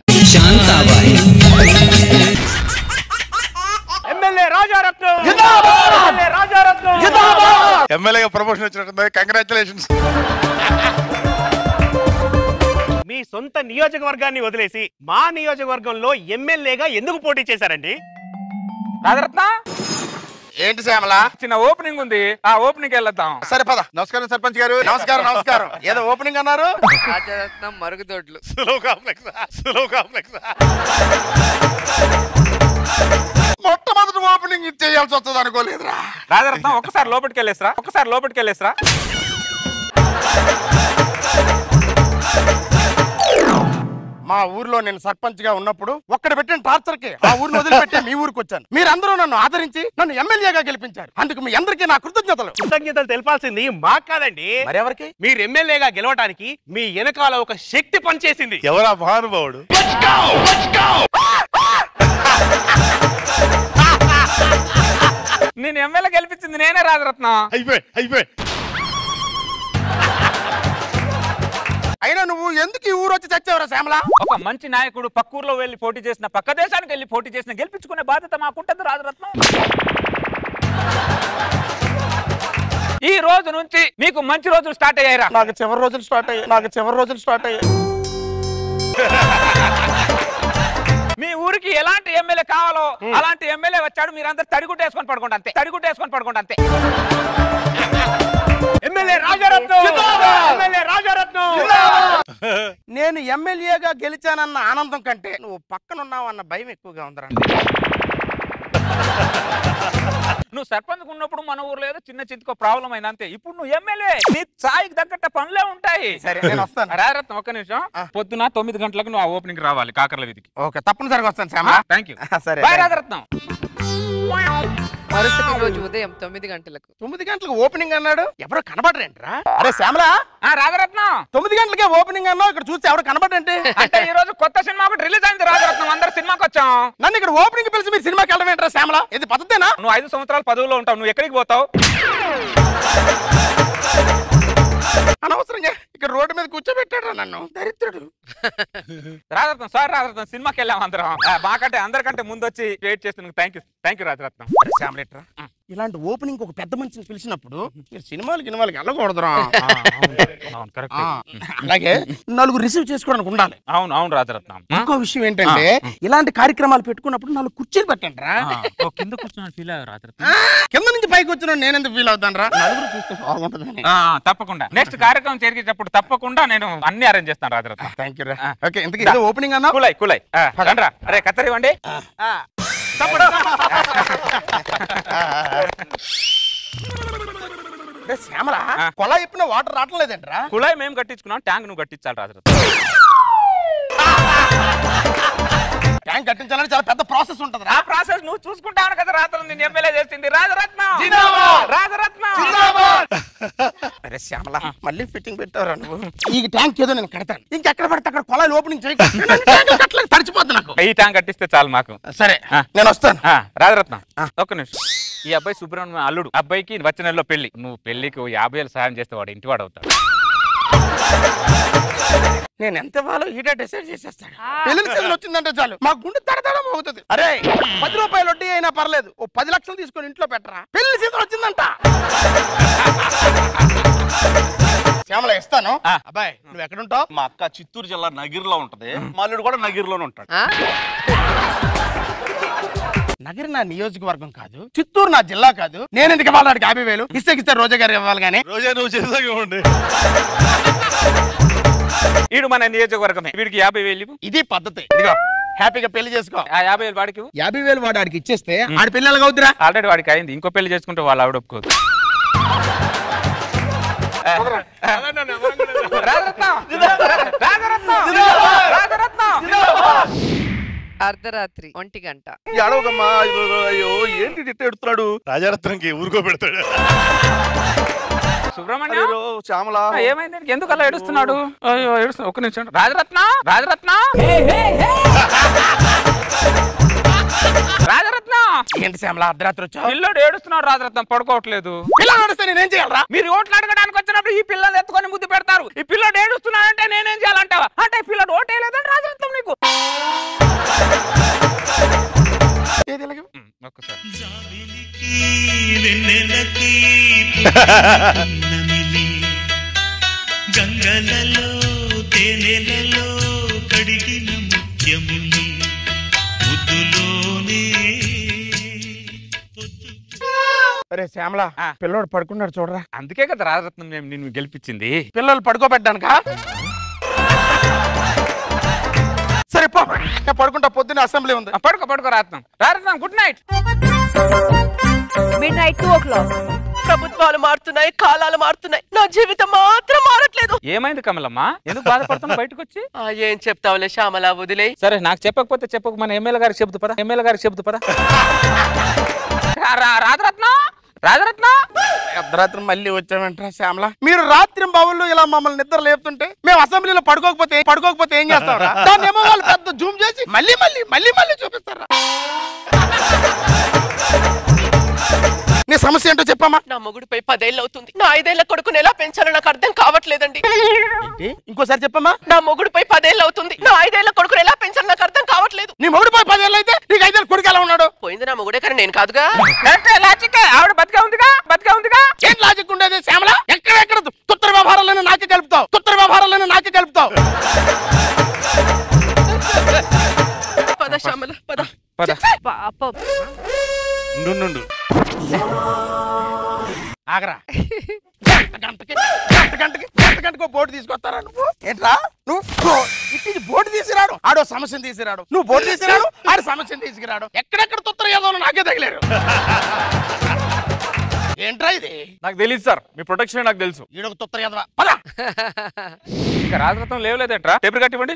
ఎమ్మెల్యే రాజారత్నం ఎమ్మెల్యే రాజారత్నం ఎమ్మెల్యేగా ప్రమోషన్ వచ్చినట్టుంది కంగ్రాచులేషన్స్ మీ సొంత నియోజకవర్గాన్ని వదిలేసి మా నియోజకవర్గంలో ఎమ్మెల్యేగా ఎందుకు పోటీ చేశారండి రాజరత్న ఏంటి శ్యామల చిన్న ఓపెనింగ్ ఉంది ఆ ఓపెనింగ్ వెళ్దాం సరే పద నమస్కారం సర్పంచ్ గారు నమస్కారం నమస్కారం ఏదో ఓపెనింగ్ అన్నారు రాజరత్నం మరుగుదొడ్లు సులువు కాంప్లెక్స్ సులువు కాంప్లెక్స్ మొట్టమొదటి ఓపెనింగ్ ఇది చేయాల్సి వస్తుంది అనుకోలేదురా రాజరత్నం ఒక్కసారి లోపలికి వెళ్ళేసరా ఒక్కసారి లోపలికి వెళ్ళేసరా మా ఊర్లో నేను సర్పంచ్ గా ఉన్నప్పుడు ఒక్కడ పెట్టిన టార్చర్ కి ఆ ఊరిని వదిలిపెట్టి మీ ఊరికి వచ్చాను మీరందరూ నన్ను ఆదరించి నన్ను ఎమ్మెల్యేగా గెలిపించారు అందుకు మీ అందరికీ నా కృతజ్ఞతలు కృతజ్ఞతలు తెలపాల్సింది మాకు కాదండి మరెవరికి మీరు ఎమ్మెల్యేగా గెలవడానికి మీ వెనకాల ఒక శక్తి పనిచేసింది ఎవరా మహానుభావుడు నేను ఎమ్మెల్యే గెలిపించింది నేనే రాజరత్నం అయిపోయి అయిపోయి అయినా నువ్వు ఎందుకు ఈ ఊరు వచ్చి చచ్చావురా శ్యామల ఒక మంచి నాయకుడు పక్కూర్లో వెళ్ళి పోటీ చేసిన పక్క దేశానికి వెళ్ళి పోటీ చేసిన గెలిపించుకునే బాధ్యత మాకుంటుంది రాజరత్నం ఈ రోజు నుంచి మీకు మంచి రోజులు స్టార్ట్ అయ్యాయిరా నాకు చివరి రోజులు స్టార్ట్ అయ్యాయి నాకు చివరి రోజులు స్టార్ట్ అయ్యాయి మీ ఊరికి ఎలాంటి ఎమ్మెల్యే కావాలో అలాంటి ఎమ్మెల్యే వచ్చాడు మీరందరూ తడిగుడ్డ వేసుకొని పడుకోండి అంతే తడిగుడ్డ వేసుకొని పడుకోండి అంతే ఎమ్మెల్యే రాజారత్నం ఎమ్మెల్యే రాజారత్నం నేను ఎమ్మెల్యేగా గెలిచానన్న ఆనందం కంటే నువ్వు పక్కనున్నావు అన్న భయం ఎక్కువగా ఉందిరా నువ్వు సర్పంచ్ ఉన్నప్పుడు మన ఊర్లో ఏదో చిన్న చిత్తుకో ప్రాబ్లం అయింది అంతే ఇప్పుడు నువ్వు ఎమ్మెల్యే నీ స్థాయికి తగ్గట్ట పనులే ఉంటాయి సరే నేను వస్తాను రాజరత్నం ఒక్క నిమిషం పొద్దున తొమ్మిది గంటలకు నువ్వు ఆ ఓపెనింగ్ రావాలి కాకర్ల వీధికి ఓకే తప్పనిసరిగా వస్తాను శ్యామల థ్యాంక్ యూ సరే బాయ్ రాజరత్నం మరుసటి రోజు ఉదయం తొమ్మిది గంటలకు తొమ్మిది గంటలకు ఓపెనింగ్ అన్నాడు ఎవరు కనబడరేంట్రా అరే శ్యామల ఆ రాజరత్నం తొమ్మిది గంటలకే ఓపెనింగ్ అన్నావు ఇక్కడ చూస్తే ఎవరు కనబడంటే అంటే ఈ రోజు కొత్త సినిమా ఒకటి రిలీజ్ అయింది రాజరత్నం అందరు సినిమాకి వచ్చాం నన్ను ఇక్కడ ఓపెనింగ్ పిలిచి మీరు సినిమాకి వెళ్ళడం ఏంట్రా శ్యామల ఇది పద్ధతేనా నువ్వు ఐదు సంవత్సరాలు పదవులో ఉంటావు నువ్వు ఎక్కడికి పోతావు అనవసరంగా ఇక్కడ రోడ్డు మీద కూర్చోబెట్టాడు నన్ను దరిద్రుడు రాజరత్నం సార్ రాజరత్నం సినిమాకి వెళ్ళాం అందరం ఆ, మాకంటే అందరికంటే ముందు వచ్చి వెయిట్ చేస్తున్నందుకు thank you thank you Rajaratnam అరే శ్యామలేట్రా ఇలాంటి ఓపెనింగ్ ఒక పెద్ద మనిషిని పిలిచినప్పుడు మీరు సినిమాలు గినిమాలకి వెళ్ళకూడదురా అవును కరెక్ట్ ఆ, అలాగే నలుగురు రిసీవ్ చేసుకోవడానికి ఉండాలి అవును అవును రాజరత్నం ఇంకో విషయం ఏంటంటే ఇలాంటి కార్యక్రమాలు పెట్టుకున్నప్పుడు నాలుగు కుర్చీలు పెట్టండి రా ఓ, కింద కూర్చున్నాను ఫీల్ అయ్యావు రాజరత్నం కింద నుంచి పైకి వచ్చిన నేను ఎందుకు ఫీల్ అవుతాను రా నలుగురు చూస్తే బాగుంటుందని ఆ, తప్పకుండా నెక్స్ట్ కార్యక్రమం జరిగేటప్పుడు తప్పకుండా నేను అన్ని అరేంజ్ చేస్తాను రాజరత్నం థ్యాంక్ యూ రా ఓకే ఇంతకీ ఏదో ఓపెనింగ్ అన్నా కూలై కూలై ఆ, రండ్రా అరే కత్తరి ఇవ్వండి శ్యామల కొలా చెప్పిన వాటర్ రావటం లేదంట్రా కుళాయి మేము కట్టించుకున్నాం ట్యాంక్ నువ్వు కట్టించాలి రాజరత్నం ట్యాంక్ కట్టించాలని చాలా పెద్ద ప్రాసెస్ ఉంటది ఆ ప్రాసెస్ నువ్వు చూసుకుంటావు కదా రాత్రి నేను ఎమ్మెల్యే చేసింది రాజరత్నం రాజరత్నం అరే శ్యామల మళ్ళీ ఫిట్టింగ్ పెట్టావురా నువ్వు ఈ ట్యాంక్ ఏదో నేను కడతాను ఇంకెక్కడ పడితే అక్కడ కొలాయి ఓపెనింగ్ చేయట్లేదు తడిచిపోద్ది నాకు ఈ ట్యాంక్ కట్టిస్తే చాలు మాకు సరే ఆ. నేను వస్తాను ఆ, రాజరత్నం ఒక్క నిమిషం ఈ అబ్బాయి సుబ్రహ్మణ్యం అల్లుడు అబ్బాయికి వచ్చే నెలలో పెళ్లి నువ్వు పెళ్లికి ఓ యాభై వేలు సహాయం చేస్తే వాడు ఇంటివాడు అవుతాడు నేను ఎంత ఇవ్వాలో హీటే డిసైడ్ చేసేస్తాడు పెళ్లి సీజన్ వచ్చిందంటే చాలు మా గుండె తడతడం అవుతుంది అరే పది రూపాయలు వడ్డీ అయినా పర్లేదు ఓ పది లక్షలు తీసుకొని ఇంట్లో పెట్టరా పెళ్లి సీజన్ వచ్చిందంట శ్యామల ఇస్తాను అబ్బాయి నువ్వు ఎక్కడుంటావు మా అక్క చిత్తూరు జిల్లా నగిరిలో ఉంటది మల్లుడు కూడా నగిరిలోనే ఉంటాడు నగరి నా నియోజకవర్గం కాదు చిత్తూరు నా జిల్లా కాదు నేను ఎందుకు ఇవ్వాలి వాడికి యాభై వేలు ఇస్తే ఇస్తే రోజా గారు ఇవ్వాలి కానీ రోజా నువ్వు చేసాక ఇవ్వండి ఈడు మన నియోజకవర్గమే వీడికి యాభై వేలు ఇవ్వు. ఇది పద్ధతి ఇదిగో హ్యాపీగా పెళ్లి చేసుకో ఆ యాభై వేలు వాడికి ఇవ్వు. యాభై వేలు వాడు ఆడికి ఇచ్చేస్తే ఆడి పిల్లలకి అవుతురా ఆల్రెడీ వాడికి అయింది ఇంకో పెళ్లి చేసుకుంటే వాళ్ళు ఆవిడ ఒప్పుకోదు అర్ధరాత్రి ఒంటి గంట అడవకమ్మా అయ్యో ఏంటి ఇట్ట ఎడుతున్నాడు రాజారత్నంకి ఊరుకో పెడతాడు సుబ్రహ్మణ్యం అయ్యో, శ్యామల ఆ, ఏమైంది వీడికి? ఎందుకు అలా ఏడుస్తున్నాడు అయ్యో ఏడుస్తున్నా ఒక్క నిమిషం రాజరత్న రాజరత్న రాజరత్న ఏంటి శ్యామల అర్ధరాత్రి వచ్చావు పిల్లోడు ఏడుస్తున్నాడు రాజరత్నం పడుకోవట్లేదు పిల్లలు నడిస్తే నేనేం చేయాలరా మీరు ఓట్లు అడగడానికి వచ్చినప్పుడు ఈ పిల్లలు ఎత్తుకొని ముద్దు పెడతారు ఈ పిల్లోడు ఏడుస్తున్నాడంటే నేనేం చేయాలంటావా అంటే ఈ పిల్లోడు ఓటేయలేదని రాజరత్నం నీకు ఏది ఇలాగే? ఉమ్, ఒక్కసారి వెన్నెలకి పున్నమిని గంగలలో తేనెలలో కడిగిన ముత్యముని ముద్దులోనే అరే శ్యామల ఆ. పిల్లోడు పడుకున్నాడు చూడరా అందుకే కదా రాజరత్నం మేము నిన్ను గెలిపించింది పిల్లలు పడుకోబెట్టానుకా సరే పో నేను పడుకుంటా పొద్దున్న అసెంబ్లీ ఉంది ఆ, పడుకో పడుకో Ratnam Rajaratnam good night midnight two o'clock ప్రభుత్వాలు మారుతున్నాయి కాలాలు మారుతున్నాయి నా జీవితం మాత్రం మారట్లేదు ఏమైంది కమలమ్మ ఎందుకు బాధపడుతున్నావు బయటకు వచ్చి ఆ, ఏం చెప్తావులే శ్యామలా వదిలే సరే నాకు చెప్పకపోతే చెప్పక మన ఎమ్మెల్యే గారికి చెబుతు పదా ఎమ్మెల్యే గారికి చెబుతు పదా రాజరత్నం రాజరత్నం అర్ధరాత్రి మళ్ళీ వచ్చామంటారా శ్యామల మీరు రాత్రి బావుల్లో ఇలా మమ్మల్ని నిద్ర లేపుతుంటే మేము అసెంబ్లీలో పడుకోకపోతే పడుకోకపోతే ఏం చేస్తారా దాన్ని ఏమో వాళ్ళు పెద్ద జూమ్ చేసి మళ్ళీ మళ్ళీ మళ్ళీ మళ్ళీ చూపిస్తారా నీ సమస్య ఏంటో చెప్పమ్మా నా మొగుడుపై పదేళ్ళు అవుతుంది నా ఐదేళ్ల కొడుకుని ఎలా పెంచాలో నాకు అర్థం కావట్లేదండి ఏంటి ఇంకోసారి చెప్పమ్మా నా మొగుడుపై పదేళ్ళు అవుతుంది నా ఐదేళ్ల కొడుకుని ఎలా పెంచాలో నాకు అర్థం కావట్లేదు నీ మొగుడు పోయి పదేళ్ళు అయితే నీకు ఐదేళ్ళు కొడుకు ఎలా ఉన్నాడు పోయింది నా మొగుడే కానీ నేను కాదుగా కరెక్టే లాజిక్ ఆవిడ బతిగా ఉందిగా బతిగా ఉందిగా ఏం లాజిక్ ఉండేది శ్యామల ఎక్కడెక్కడ తుత్తర వ్యవహారాలను నాకే కలుపుతావు తుత్తర వ్యవహారాలను నాకే కలుపుతావు పద శ్యామల పద పద పాపం నుండు ఆగరా గంట గంటకి గంట గంటకి గంట గంటకు బోర్డు తీసుకొస్తారా నువ్వు ఏంట్రా నువ్వు బో- ఇటు బోర్డు తీసుకురాడు ఆడో సమస్యను తీసుకురాడు నువ్వు బోర్డు తీసుకురాడు ఆడు సమస్యను తీసుకురాడు ఎక్కడెక్కడ తుత్తర ఏదో నాకే తగిలేరు ఏంట్రా ఇది నాకు తెలియదు సార్ మీ ప్రొటెక్షన్ నాకు తెలుసు ఈడొక తుత్తర ఏదవా పద ఇంకా రాజరత్నం లేవలేదేంట్రా టేపులు కట్టివ్వండి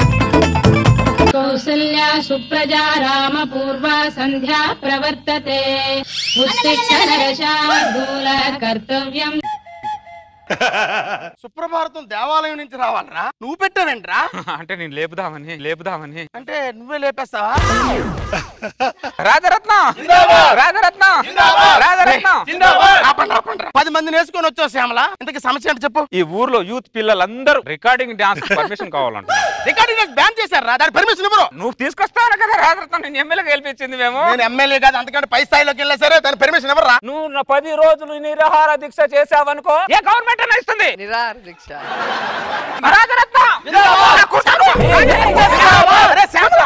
కౌసల్యా సుప్రజా రామ పూర్వ సంధ్యా ప్రవర్తతే ఉత్తిష్ట నరశార్దూల కర్తవ్యం సుప్రభారతం దేవాలయం నుంచి రావాలరా నువ్వు పెట్టావేంట్రా అంటే నేను లేపుదామని లేపుదామని అంటే నువ్వే లేపేస్తావా రాజరత్నం రాజరత్నం రాజరత్నం ఆపండి, ఆపండి. పది మందిని వేసుకొని వచ్చావు శ్యామల ఇంతకి సమస్య అంటే చెప్పు ఈ ఊర్లో యూత్ పిల్లలందరూ రికార్డింగ్ డాన్స్ పర్మిషన్ కావాలంట రికార్డింగ్ బ్యాన్ చేశారు దాని పర్మిషన్ ఇవ్వరు నువ్వు తీసుకొస్తావు కదా రాజరత్నం నేను ఎమ్మెల్యే గెలిపించింది మేము నేను ఎమ్మెల్యే కాదు అంతకంటే పై స్థాయిలోకి వెళ్ళా సరే దాని పర్మిషన్ ఎవరా నువ్వు నా పది రోజులు నిరాహార దీక్ష చేసావనుకో ఏ గవర్నమెంట్ అయినా ఇస్తుంది నిరాహార దీక్ష రాజరత్నం నా కూర్చోను. అరే శ్యామల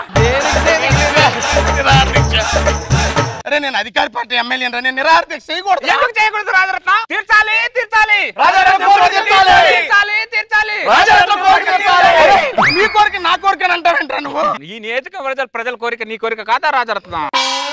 అరే నేను అధికారి పార్టీ ఎమ్మెల్యే నేను నిరాహార దీక్ష చేయకూడదు ఎందుకు చేయకూడదు రాజరత్నం తీర్చాలి తీర్చాలి రాజరత్నం కోరిక తీర్చాలి. తీర్చాలి తీర్చాలి రాజరత్నం కోరిక తీర్చాలి. నీ కోరిక నా కోరిక అని అంటావేంట్రా నువ్వు ఈ నియోజక ప్రజల ప్రజల కోరిక నీ కోరిక కాదా రాజరత్నం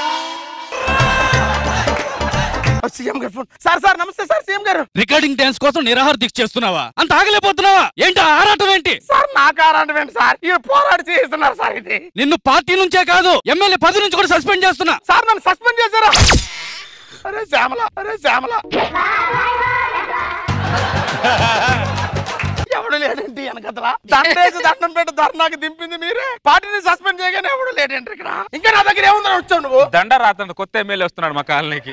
సీఎం గారు ఫోన్ సార్ సార్ నమస్తే సార్ సీఎం గారు రికార్డింగ్ డాన్స్ కోసం నిరాహార దీక్ష చేస్తున్నావా అంత ఆగలేకపోతున్నావా ఏంటి ఆ ఆరాటం ఏంటి సార్ నాకు ఆరాటం ఏంటి సార్ ఈ పోరాడి చేస్తున్నారు సార్ ఇది నిన్ను పార్టీ నుంచే కాదు ఎమ్మెల్యే పది నుంచి కూడా సస్పెండ్ చేస్తున్నా సార్ నన్ను సస్పెండ్ చేశారా అరే శ్యామల అరే శ్యామల ఎవడు లేడేంటి వెనకతల దండేసి దండం పెట్టి ధర్నాకి దింపింది మీరే పార్టీని సస్పెండ్ చేయగానే ఎవడు లేడేంటి ఇక్కడ ఇంకా నా దగ్గర ఏముందని వచ్చావు నువ్వు దండ రాత్రి కొత్త ఎమ్మెల్యే వస్తున్నాడు మా కాలనీకి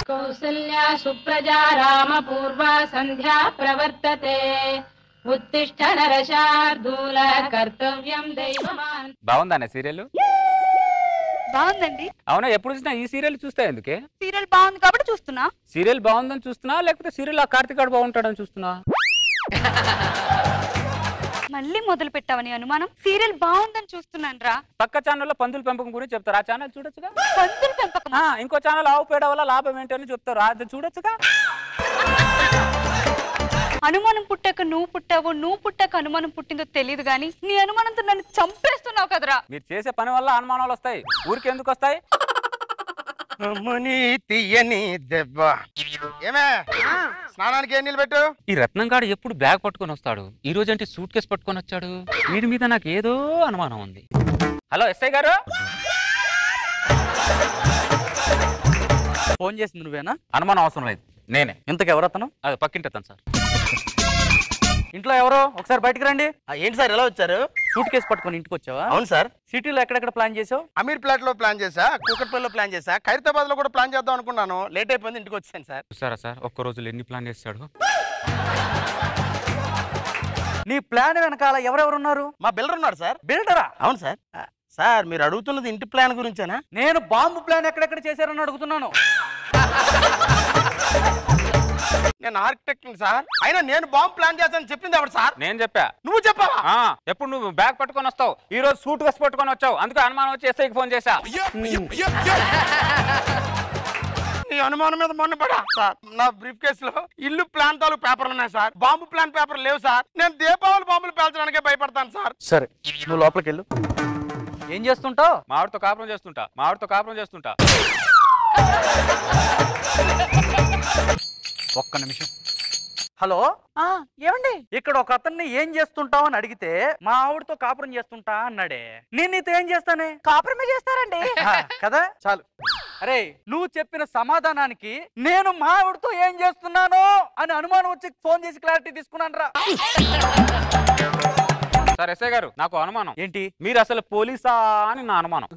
కౌసల్యా సుప్రజా రామ పూర్వా సంధ్యా ప్రవర్తతే ఉత్తిష్ట నరశార్దూల కర్తవ్యం దైవమాన్ బాగుందా సీరియల్ బాగుందండి అవునా ఎప్పుడు చూసినా ఈ సీరియల్ చూస్తా ఎందుకే సీరియల్ బాగుంది కాబట్టి చూస్తున్నా సీరియల్ బాగుందని చూస్తున్నా లేకపోతే సీరియల్ ఆ కార్తీక్ గారు బాగుంటాడని చూస్తున్నా మళ్ళీ మొదలు పెట్టావని అనుమానం సీరియల్ బాగుందని చూస్తున్నాను రా పక్క ఛానల్లో పందుల పెంపకం గురించి చెప్తారు ఆ ఛానల్ చూడొచ్చుగా పందుల పెంపకం ఆ, ఇంకో ఛానల్ ఆవు పేడ వల్ల లాభం ఏంటి అని చెప్తారు అది చూడొచ్చుగా అనుమానం పుట్టాక నువ్వు పుట్టావో నువ్వు పుట్టాక అనుమానం పుట్టిందో తెలియదు గానీ నీ అనుమానంతో నన్ను చంపేస్తున్నావు కదరా మీరు చేసే పని వల్ల అనుమానాలు వస్తాయి ఊరికి ఎందుకు వస్తాయి అమ్మని తీయని దెబ్బ ఏమే స్నానానికి ఏం నీళ్ళు పెట్టు ఈ రత్నం గాడు ఎప్పుడు బ్యాగ్ పట్టుకొని వస్తాడు ఈ రోజు అంటే సూట్ కేసు పట్టుకొని వచ్చాడు వీడి మీద నాకు ఏదో అనుమానం ఉంది హలో ఎస్ఐ గారు ఫోన్ చేసింది నువ్వేనా అనుమానం అవసరం లేదు నేనే ఇంతకు ఎవరతను అది పక్కింటతాను సార్ ఇంట్లో ఎవరో ఒకసారి బయటికి రండి ఆ, ఏంటి సార్ ఎలా వచ్చారు సూట్ కేసు పట్టుకొని ఇంటికి వచ్చావా అవును సార్ సిటీలో ఎక్కడెక్కడ ప్లాన్ చేసావు అమీర్ ప్లాట్ లో ప్లాన్ చేసా కూకట్పల్లిలో ప్లాన్ చేసా ఖైరతాబాద్ లో కూడా ప్లాన్ చేద్దాం అనుకున్నాను లేట్ అయిపోయింది ఇంటికి వచ్చాను సార్ చూసారా సార్ ఒక్క రోజులో ఎన్ని ప్లాన్ చేస్తాడు నీ ప్లాన్ వెనకాల ఎవరెవరున్నారు మా బిల్డర్ ఉన్నాడు సార్ బిల్డరా అవును సార్ ఆ, సార్ మీరు అడుగుతున్నది ఇంటి ప్లాన్ గురించేనా నేను బాంబు ప్లాన్ ఎక్కడెక్కడ చేశారని అడుగుతున్నాను నేను ఆర్కిటెక్ట్ సార్ అయినా నేను బాంబు ప్లాన్ చేస్తానని చెప్పింది ఎవరు సార్ నేను చెప్పా నువ్వు చెప్పావా ఆ, ఎప్పుడు నువ్వు బ్యాగ్ పట్టుకొని వస్తావు ఈ రోజు సూట్ కేసు పట్టుకొని వచ్చావు అందుకే అనుమానం వచ్చి ఎస్ఐకి ఫోన్ చేశా నీ అనుమానం మీద మొన్న పడా సార్ నా బ్రీఫ్ కేసులో ఇల్లు ప్లాన్ తాలూకు పేపర్లు ఉన్నాయి సార్ బాంబు ప్లాన్ పేపర్ లేవు సార్ నేను దీపావళి బాంబులు పేల్చడానికే భయపడతాను సార్ సరే నువ్వు లోపలికి వెళ్ళు ఏం చేస్తుంటావు మావిడితో కాపురం చేస్తుంటా మావిడితో కాపురం చేస్తుంటా ఒక్క నిమిషం హలో ఏమండి ఇక్కడ ఒక అతన్ని ఏం చేస్తుంటావు అని అడిగితే మా ఆవిడతో కాపురం చేస్తుంటా అన్నాడే నేను నీతో ఏం చేస్తానే కాపురమే చేస్తారండి కదా చాలు అరే నువ్వు చెప్పిన సమాధానానికి నేను మా ఆవిడతో ఏం చేస్తున్నాను అని అనుమానం వచ్చి ఫోన్ చేసి క్లారిటీ తీసుకున్నాను రా సార్ ఎస్ఐ గారు నాకు అనుమానం ఏంటి మీరు అసలు పోలీసా అని నా అనుమానం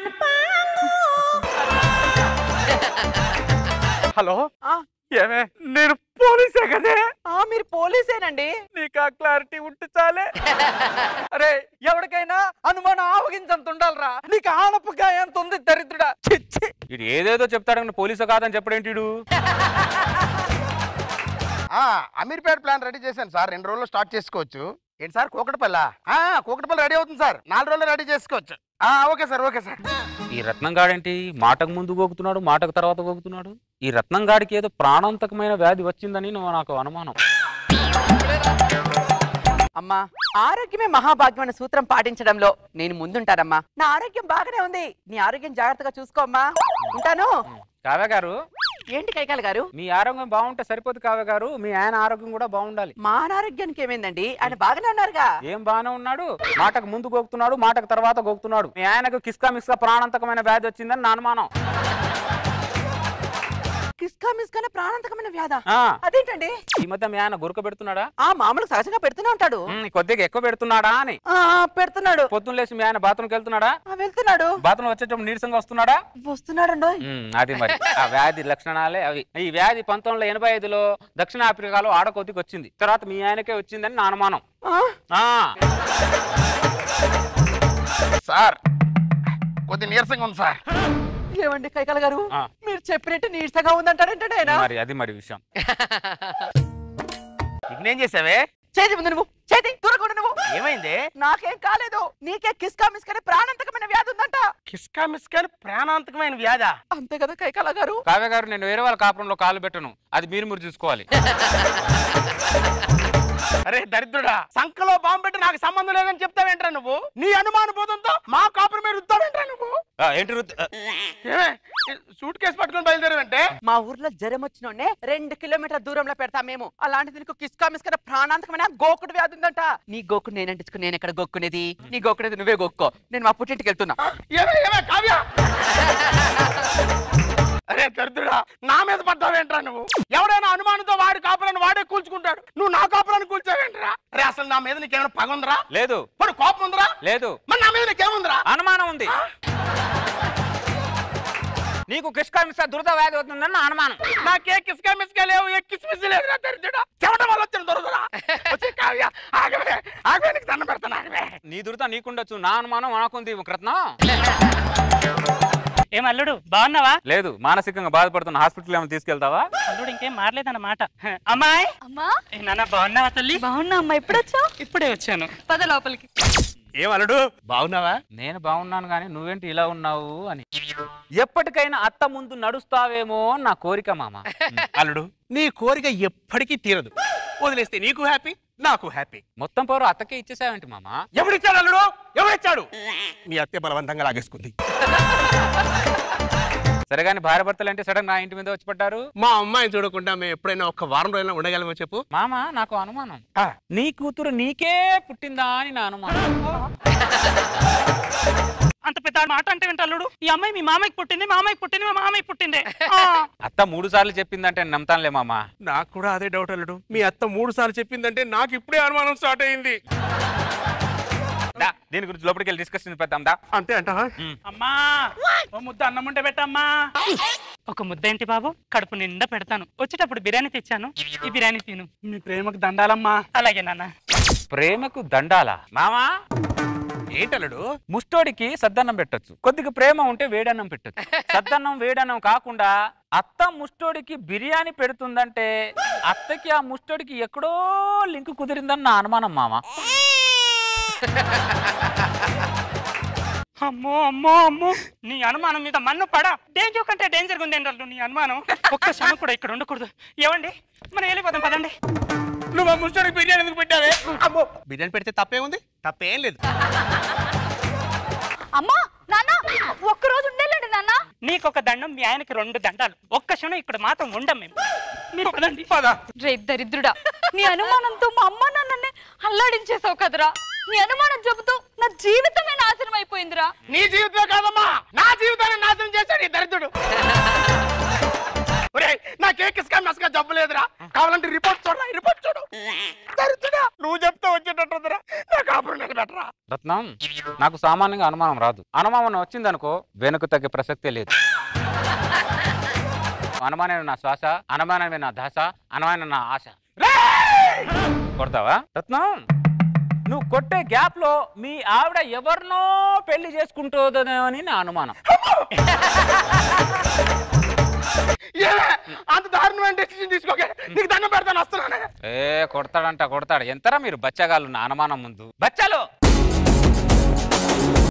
హలో ఏమే నేను పోలీసే కదే మీరు పోలీసేనండి నీకు ఆ క్లారిటీ ఉంటే చాలే అరే ఎవరికైనా అనుమానం ఆవగించంత ఉండాలిరా నీకు ఆనపగా ఎంత ఉంది దరిద్రుడా చిచ్చి ఇది ఏదేదో చెప్తాడు పోలీసు కాదని చెప్పడేంటి వీడు? ఆ అమీర్పేట ప్లాన్ రెడీ చేశాను సార్ రెండు రోజుల్లో స్టార్ట్ చేసుకోవచ్చు ఏంటి సార్ కూకటపల్లి కూకటపల్లి రెడీ అవుతుంది సార్ నాలుగు రోజులు రెడీ చేసుకోవచ్చు ఆ, ఓకే సార్ ఓకే సార్ ఈ రత్నం గాడేంటి మాటకు ముందు గోకుతున్నాడు మాటకు తర్వాత గోకుతున్నాడు ఈ రత్నం గాడికి ఏదో ప్రాణాంతకమైన వ్యాధి వచ్చిందని నువ్వు నాకు అనుమానం అమ్మా ఆరోగ్యమే మహాభాగ్యం అనే సూత్రం పాటించడంలో నేను ముందుంటానమ్మా నా ఆరోగ్యం బాగానే ఉంది నీ ఆరోగ్యం జాగ్రత్తగా చూసుకో అమ్మా ఉంటాను కావ్య గారు ఏంటి కైకాల గారు మీ ఆరోగ్యం బాగుంటే సరిపోదు కావ్య గారు మీ ఆయన ఆరోగ్యం కూడా బాగుండాలి మా అనారోగ్యానికి ఏమైందండి ఆయన బాగానే ఉన్నారుగా ఏం బాగానే ఉన్నాడు మాటకు ముందు గోకుతున్నాడు మాటకు తర్వాత గోకుతున్నాడు మీ ఆయనకు కిస్కా మిస్కా ప్రాణాంతకమైన వ్యాధి వచ్చిందని నా అనుమానం కిస్కా మిస్కానే ప్రాణాంతకమైన వ్యాధ ఆ. అదేంటండి ఈ మధ్య మీ ఆయన గురక పెడుతున్నాడా ఆ మామూలు సహజంగా పెడుతూనే ఉంటాడు ఉమ్, కొద్దిగా ఎక్కువ పెడుతున్నాడా అని ఆ పెడుతున్నాడు పొద్దున్న లేచి మీ ఆయన బాత్రూమ్కి వెళ్తున్నాడా ఆ, వెళ్తున్నాడు బాత్రూమ్ వచ్చేటప్పుడు నీరసంగా వస్తున్నాడా వస్తున్నాడండో ఉమ్, అది మరి ఆ వ్యాధి లక్షణాలే అవి ఈ వ్యాధి పంతొమ్మిది వందల ఎనభై ఐదులో దక్షిణ ఆఫ్రికాలో ఆడకోతికి వచ్చింది తర్వాత మీ ఆయనకే వచ్చిందని నా అనుమానం ఆ సార్ కొద్ది నీరసంగా ఉంది సార్ ఏమండి కైకాల గారు ఆ. మీరు చెప్పినట్టు నీరసంగా ఉందంటారంటే ఆయన మరి అది మరి విషయం నేం చేసావే చేతి ముందు నువ్వు చేతి దూరకుండా నువ్వు ఏమైంది నాకేం కాలేదు నీకే కిస్కా మిస్కానే ప్రాణాంతకమైన వ్యాధి ఉందంట కిస్కా మిస్కాని ప్రాణాంతకమైన వ్యాధా అంతే కదా కైకాల గారు కావ్య గారు నేను వేరే వాళ్ళ కాపురంలో కాలు పెట్టను అది మీరు మీరు చూసుకోవాలి అరే దరిద్రుడా సంఖలో బాంబు పెట్టి నాకు సంబంధం లేదని చెప్తావేంట్రా నువ్వు నీ అనుమాన బోధంతో మా కాపురం మీద రుద్దావేంట్రా నువ్వు ఆ, ఏంటి రుత్- ఆ, ఏమే సూట్ కేసు పట్టుకొని బయలుదేరావంటే మా ఊర్లో జ్వరం వచ్చినోడ్నే రెండు కిలోమీటర్ల దూరంలో పెడతా మేము అలాంటిది నీకు కిస్కా మిస్కానే ప్రాణాంతకమైన గోకుడు వ్యాధి ఉందంట నీ గోకుడు నేను అంటించుకుని నేను ఎక్కడ గోక్కునేది నీ గోకునేది నువ్వే గోక్కో నేను మా పుట్టింటికి వెళ్తున్నా ఏమే ఏమే కావ్య అరే దరిద్రుడా నా మీద పడ్డావేంట్రా నువ్వు ఎవడైనా అనుమానంతో వాడి కాపురాన్ని వాడే కూల్చుకుంటాడు నువ్వు నా కాపురాన్ని కూల్చావేంట్రా అరే అసలు నా మీద నీకేమైనా పగ ఉందిరా లేదు మరి కోపం ఉందిరా లేదు మరి నా మీద నీకేముందిరా అనుమానం ఉంది నీకు కిష్కా మిస్కా దురద వ్యాధి అవుతుందని నా అనుమానం నాకే కిస్కా మిస్కా లేవు ఏ కిస్మిస్ లేదు నా దరిద్రుడా చెమటం వల్ల వచ్చిన దొరకరా వచ్చి కావ్య ఆగవే ఆగవే నీకు దండం పెడతాను ఆగవే నీ దురద నీకుండొచ్చు నా అనుమానం నాకుంది కృత్నం ఏం అల్లుడు బాగున్నావా లేదు మానసికంగా బాధపడుతున్న హాస్పిటల్ ఏమైనా తీసుకెళ్తావా అల్లుడు ఇంకేం మారలేదన్నమాట అమ్మాయి అమ్మా ఏ నాన్న బాగున్నావా తల్లి బాగున్నా అమ్మా ఎప్పుడు వచ్చావు ఇప్పుడే వచ్చాను పద లోపలికి ఏం అల్లుడు బాగున్నావా నేను బాగున్నాను కానీ నువ్వేంటి ఇలా ఉన్నావు అని ఎప్పటికైనా అత్త ముందు నడుస్తావేమో అని నా కోరిక మామ అల్లుడు నీ కోరిక ఎప్పటికీ తీరదు వదిలేస్తే నీకు హ్యాపీ నాకు హ్యాపీ మొత్తం పౌరు అత్తకే ఇచ్చేసావేంటి మామ ఎవడిచ్చాడు అల్లుడు ఎవడిచ్చాడు మీ అత్తే బలవంతంగా లాగేసుకుంది సరే కానీ భార్య భర్తలు అంటే సడన్ నా ఇంటి మీద వచ్చి పడ్డారు మా అమ్మాయిని చూడకుండా మేము ఎప్పుడైనా ఒక్క వారం రోజుల్లో ఉండగలమో చెప్పు మామ నాకు అనుమానం నీ కూతురు నీకే పుట్టిందా అని నా అనుమానం అంత పెద్ద మాట అంటే ఏంటి అల్లుడు ఈ అమ్మాయి మీ మామయ్యకి పుట్టింది మామయ్యకి పుట్టింది మా మామయ్యకి పుట్టింది ఆ. అత్త మూడు సార్లు చెప్పిందంటే నేను నమ్ముతానులే మామ నాకు కూడా అదే డౌట్ అల్లుడు మీ అత్త మూడు సార్లు చెప్పిందంటే నాకు ఇప్పుడే అనుమానం స్టార్ట్ అయింది దా, దీని గురించి లోపలికి వెళ్ళి డిస్కషన్ పెద్దాం దా అంతే అంటావా అమ్మా ఓ ముద్ద అన్నం ఉంటే పెట్టమ్మా ఒక ముద్ద ఏంటి బాబు కడుపు నిండా పెడతాను వచ్చేటప్పుడు బిర్యానీ తెచ్చాను ఈ బిర్యానీ తిను మీ ప్రేమకు దండాలమ్మా అలాగే నాన్న ప్రేమకు దండాలా మామా ఏంటల్లుడు ముష్టోడికి సద్దన్నం పెట్టొచ్చు కొద్దిగా ప్రేమ ఉంటే వేడన్నం పెట్టొచ్చు సద్దన్నం వేడన్నం కాకుండా అత్త ముష్టోడికి బిర్యానీ పెడుతుందంటే అత్తకి ఆ ముష్టోడికి ఎక్కడో లింక్ కుదిరిందని నా అనుమానం మామ అమ్మో అమ్మో అమ్మో నీ అనుమానం మీద మన్ను పడా డేంజర్ కంటే డేంజర్ ఉంది ఏంటల్లు నీ అనుమానం ఒక్క క్షణం కూడా ఇక్కడ ఉండకూడదు ఏమండి మనం వెళ్ళిపోదాం పదండి నువ్వు ఆ ముస్టానికి బిర్యానీ ఎందుకు పెట్టావే అమ్మో బిర్యానీ పెడితే తప్పే ఉంది తప్పేం లేదు అమ్మా నాన్న ఒక్క రోజు ఉండేలేండి నాన్న నీకు ఒక దండం మీ ఆయనకి రెండు దండాలు ఒక్క క్షణం ఇక్కడ మాత్రం ఉండం మేము మీరు పదండి పద రే దరిద్రుడా నీ అనుమానంతో మా అమ్మ నాన్నని అల్లాడించేసావు కదరా నీ అనుమానం చెబుతూ నా జీవితమే నాశనం అయిపోయిందిరా నీ జీవితం కాదమ్మా నా జీవితాన్ని నాశనం చేశాడు ఈ దరిద్రుడు ఒరేయ్ నాకే కిస్కా మెస్కా జబ్బు లేదురా కావాలంటే రిపోర్ట్ చూడరా ఈ రిపోర్ట్ చూడు దరిద్రుడా నువ్వు చెప్తే వచ్చేటట్టుందిరా నా కాపురం నిలబెట్టరా రత్నం నాకు సామాన్యంగా అనుమానం రాదు అనుమానం వచ్చిందనుకో వెనుక తగ్గే ప్రసక్తే లేదు అనుమానమే నా శ్వాస అనుమానమే నా దాస అనుమానం నా ఆశ కొడతావా రత్నం నువ్వు కొట్టే గ్యాప్ లో మీ ఆవిడ ఎవరినో పెళ్లి చేసుకుంటుందనే అని నా అనుమానం ఏమే? అంత దారుణమైన డెసిషన్ తీసుకోకే నీకు దండం పెడతాను వస్తున్నానే ఏ కొడతాడంట కొడతాడు ఎంతరా మీరు బచ్చగాళ్ళు నా అనుమానం ముందు బచ్చాలు